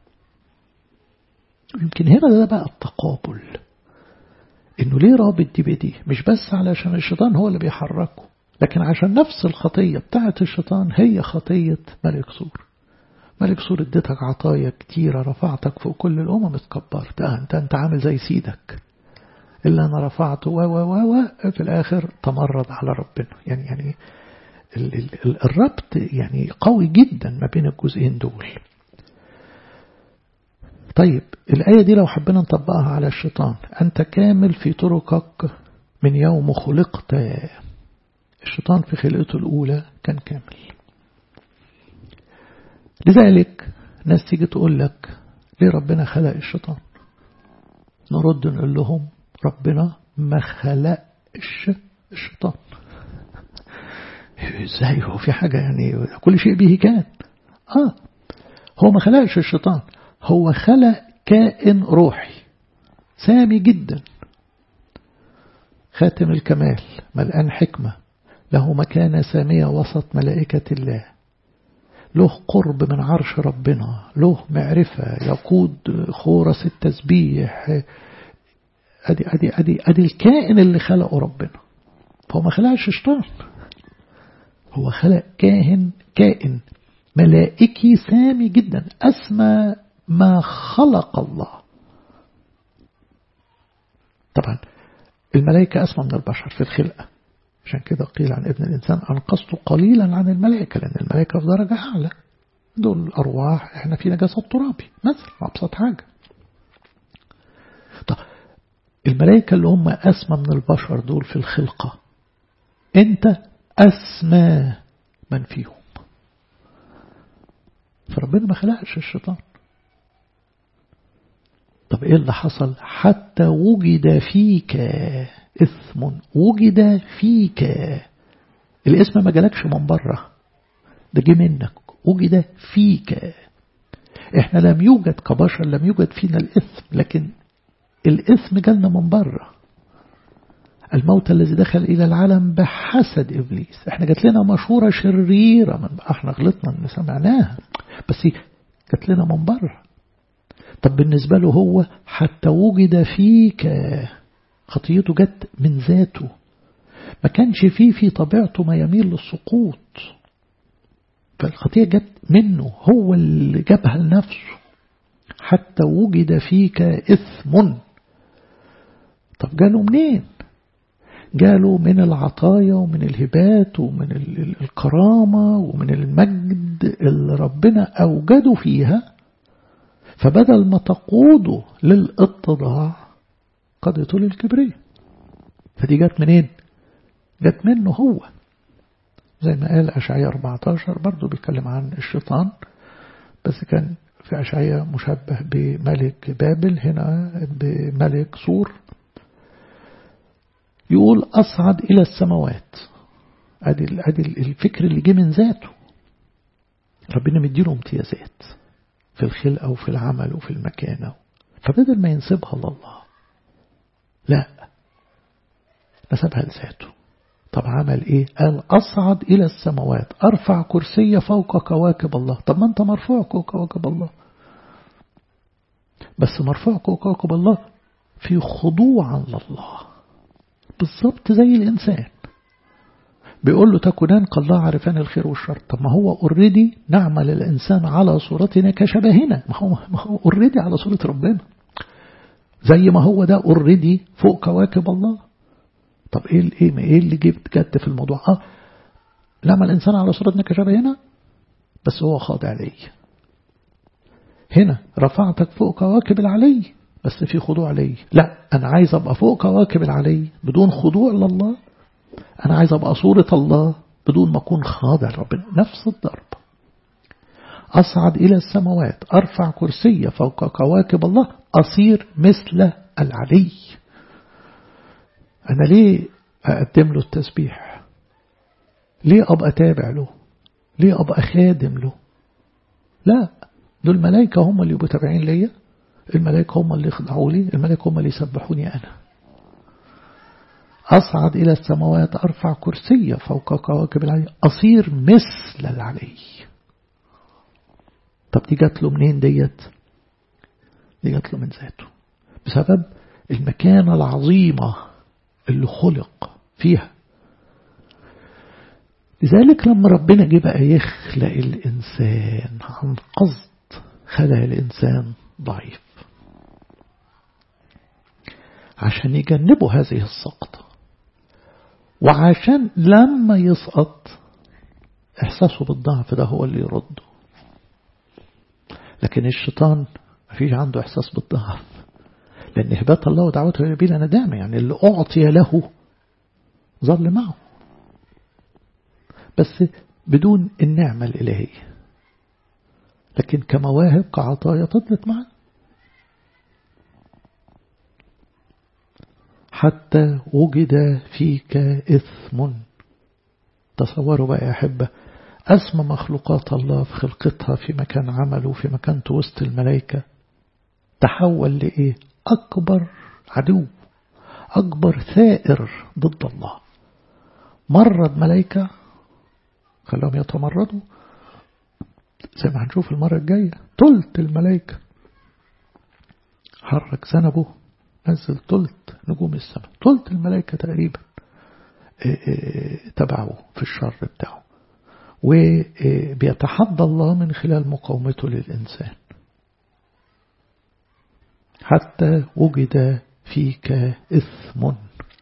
يمكن هنا ده بقى التقابل انه ليه رابط دي بدي مش بس علشان الشيطان هو اللي بيحركه لكن عشان نفس الخطية بتاعت الشيطان هي خطية ملك سور ملك سور اديتك عطايا كتيرة رفعتك فوق كل الأمم اتكبرت آه انت انت عامل زي سيدك اللي أنا رفعته و و و في الآخر تمرد على ربنا يعني يعني ال ال الربط يعني قوي جدا ما بين الجزئين دول طيب الآية دي لو حبينا نطبقها على الشيطان أنت كامل في طرقك من يوم خلقت الشيطان في خلقته الأولى كان كامل لذلك ناس تيجي تقول لك ليه ربنا خلق الشيطان نرد نقول لهم ربنا ما خلقش الشيطان ازاي هو في حاجة يعني كل شيء به كان اه هو ما خلقش الشيطان هو خلق كائن روحي سامي جدا خاتم الكمال ملآن حكمة له مكانة سامية وسط ملائكة الله له قرب من عرش ربنا له معرفة يقود خورس التسبيح أدي, أدي, أدي, أدي الكائن اللي خلقه ربنا فهو ما خلقش شيطان هو خلق كاهن كائن ملائكي سامي جدا أسمى ما خلق الله طبعا الملائكة أسمى من البشر في الخلقة عشان كده قيل عن ابن الإنسان أنقصت قليلا عن الملائكة لأن الملائكة في درجة أعلى دول الأرواح احنا في نجاسة ترابي مثل أبسط حاجة طب الملائكة اللي هم أسمى من البشر دول في الخلقة أنت أسمى من فيهم فربنا ما خلقش الشيطان طب ايه اللي حصل حتى وجد فيك اسم وجد فيك الاسم ما جالكش من بره ده جه منك وجد فيك احنا لم يوجد كبشر لم يوجد فينا الاسم لكن الاسم جالنا من بره الموت الذي دخل إلى العالم بحسد إبليس احنا جات لنا مشورة شريرة من احنا غلطنا ان سمعناها بس جات لنا من بره طب بالنسبة له هو حتى وجد فيك خطيته جت من ذاته ما كانش فيه في طبيعته ما يميل للسقوط فالخطية جت منه هو اللي جابها لنفسه حتى وجد فيك إثم طب جاله منين جاله من العطايا ومن الهبات ومن الكرامة ومن المجد اللي ربنا أوجده فيها فبدل ما تقوده للاتضاع قضيته للكبرية فدي جت منين جت منه هو زي ما قال أشعية 14 برضو بيتكلم عن الشيطان بس كان في أشعية مشبه بملك بابل هنا بملك سور يقول أصعد إلى السماوات أدي, أدي الفكر اللي جه من ذاته ربنا مديله امتيازات في الخلقة وفي العمل وفي المكانة فبدل ما ينسبها لله لا نسبها لذاته طب عمل ايه قال أصعد إلى السماوات أرفع كرسي فوق كواكب الله طب ما أنت مرفوع فوق كواكب الله بس مرفوع فوق كواكب الله في خضوعا لله بالظبط زي الإنسان بيقول له تكونان كالله عرفان الخير والشر طب ما هو اوريدي نعمل الإنسان على صورتنا كشبهنا ما هو ما هو اوريدي على صورة ربنا زي ما هو ده اوريدي فوق كواكب الله طب ايه ايه ايه اللي جبت جد في الموضوع اه لما الإنسان على صورتنا كشبه هنا بس هو خاضع لي هنا رفعتك فوق كواكب العلي بس في خضوع لي لا أنا عايز أبقى فوق كواكب العلي بدون خضوع لله أنا عايز أبقى صورة الله بدون ما أكون خاضع لربنا نفس الضرب أصعد إلى السماوات أرفع كرسي فوق كواكب الله أصير مثل العلي أنا ليه أقدم له التسبيح ليه أبقى تابع له ليه أبقى خادم له لا دول الملائكة هم اللي يبقوا تابعين ليا الملائكة هم اللي يخضعوا لي الملائكة هم اللي يسبحوني أنا أصعد إلى السماوات أرفع كرسي فوق كواكب العلي أصير مثل العلي طب دي جات له منين ديت دي جات له من ذاته بسبب المكانة العظيمة اللي خلق فيها لذلك لما ربنا جه بقى يخلق الإنسان عن قصد خلق الإنسان ضعيف عشان يجنبوا هذه السقطة وعشان لما يسقط إحساسه بالضعف ده هو اللي يرده لكن الشيطان ما فيش عنده إحساس بالضعف لأن إهبات الله ودعوته بلا ندامة يعني اللي أعطي له ظل معه بس بدون النعمة الإلهية لكن كمواهب كعطايا فضلت معه حتى وجد فيك إثم تصوروا بقى يا أحبة أسمى مخلوقات الله في خلقتها في مكان عمله في مكان وسط الملائكة تحول لإيه أكبر عدو أكبر ثائر ضد الله مرض ملائكة خلاهم يتمردوا زي ما هنشوف المرة الجاية تلت الملائكة حرك ذنبه نزل تلت نجوم السماء تلت الملائكة تقريبا تبعه في الشر بتاعه وبيتحدى الله من خلال مقاومته للإنسان حتى وجد فيك إثم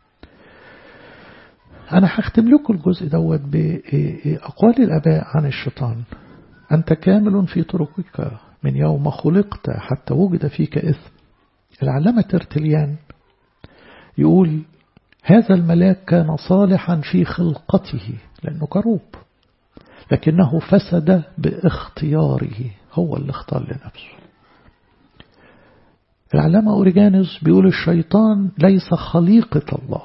أنا هختم لكم الجزء دوت بأقوال الأباء عن الشيطان أنت كامل في طرقك من يوم خلقت حتى وجد فيك إثم العلامة ترتليان يقول هذا الملاك كان صالحا في خلقته لأنه كروب لكنه فسد باختياره هو اللي اختار لنفسه العلامة أوريجانوس بيقول الشيطان ليس خليقة الله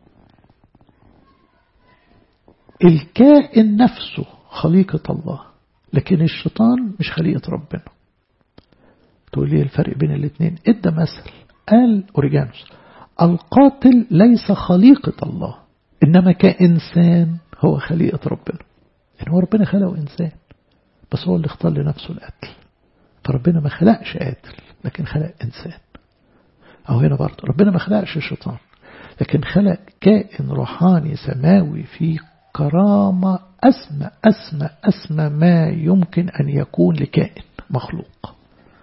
الكائن نفسه خليقة الله لكن الشيطان مش خليقة ربنا تقول لي الفرق بين الاثنين ادى مثل قال أوريجانوس القاتل ليس خليقة الله إنما كإنسان هو خليقة ربنا يعني هو ربنا خلقه إنسان بس هو اللي اختار لنفسه القتل فربنا ما خلقش قاتل لكن خلق إنسان أو هنا برضه ربنا ما خلقش الشيطان لكن خلق كائن روحاني سماوي فيه كرامة أسمى أسمى أسمى ما يمكن أن يكون لكائن مخلوق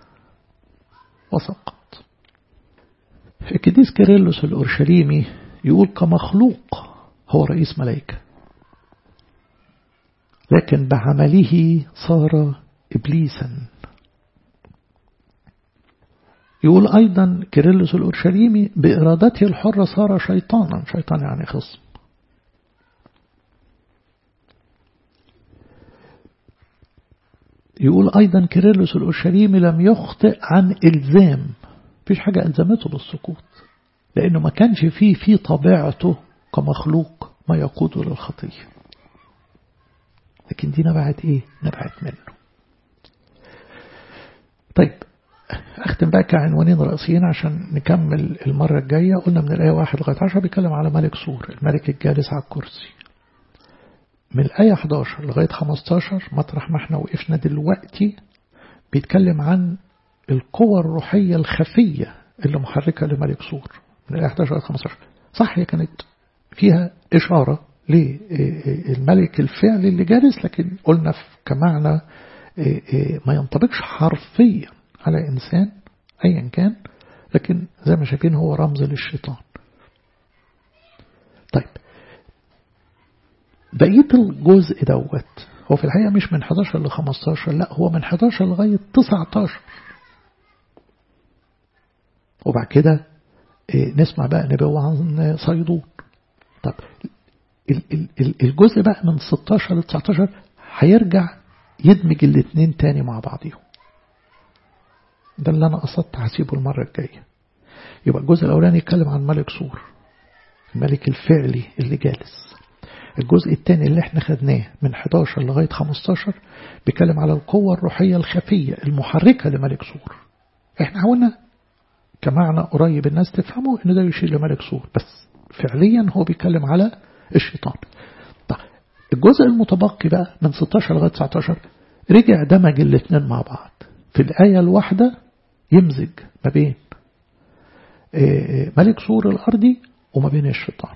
وسقط القديس كيرلس الأورشليمي يقول كمخلوق هو رئيس ملائكة لكن بعمله صار إبليسا يقول أيضا كيرلس الأورشليمي بإرادته الحرة صار شيطانا شيطان يعني خصم يقول أيضا كيرلس الأورشليمي لم يخطئ عن إلزام فيش حاجة ألزمته بالسقوط لأنه ما كانش فيه في طبيعته كمخلوق ما يقوده للخطية لكن دي نبعت إيه؟ نبعت منه طيب أختم بقى كعنوانين رئيسيين عشان نكمل المرة الجاية قلنا من الآية واحد لغاية عشرة بيتكلم على ملك سور الملك الجالس على الكرسي من الآية 11 لغاية 15 مطرح ما احنا وقفنا دلوقتي بيتكلم عن القوى الروحية الخفية اللي محركة لملك سور من الآية 11 لغاية 15 صح هي كانت فيها إشارة للملك الفعلي اللي جالس لكن قلنا كمعنى ما ينطبقش حرفيا على إنسان أيا كان لكن زي ما شايفين هو رمز للشيطان طيب بقية الجزء دوت هو في الحقيقة مش من 11 ل 15 لا هو من 11 لغاية 19 وبعد كده نسمع بقى نبوة عن صيدون طب الجزء بقى من 16 ل 19 هيرجع يدمج الاثنين تاني مع بعضهم ده اللي أنا قصدت هسيبه المرة الجاية يبقى الجزء الأولاني يتكلم عن ملك سور الملك الفعلي اللي جالس الجزء الثاني اللي احنا خدناه من 11 لغاية 15 بيتكلم على القوة الروحية الخفية المحركة لملك سور احنا حاولنا كمعنى قريب الناس تفهمه ان ده يشير لملك سور بس فعليا هو بيتكلم على الشيطان طيب الجزء المتبقي بقى من 16 لغاية 19 رجع دمج الاثنين مع بعض في الآية الواحدة يمزج ما بين ملك سور الأرضي وما بين الشيطان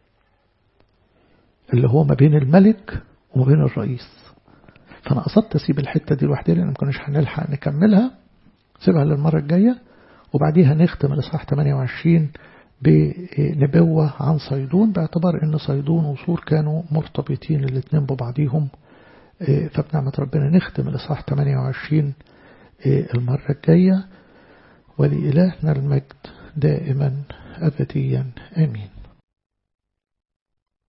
اللي هو ما بين الملك وما بين الرئيس فأنا قصدت أسيب الحتة دي لوحدها لأن ما كناش هنلحق نكملها سيبها للمرة الجاية وبعديها نختم الإصحاح 28 بنبوة عن صيدون باعتبار أن صيدون وصور كانوا مرتبطين الاثنين ببعضهم فبنعمة ربنا نختم الإصحاح 28 المرة الجاية ولإلهنا المجد دائما أبديا آمين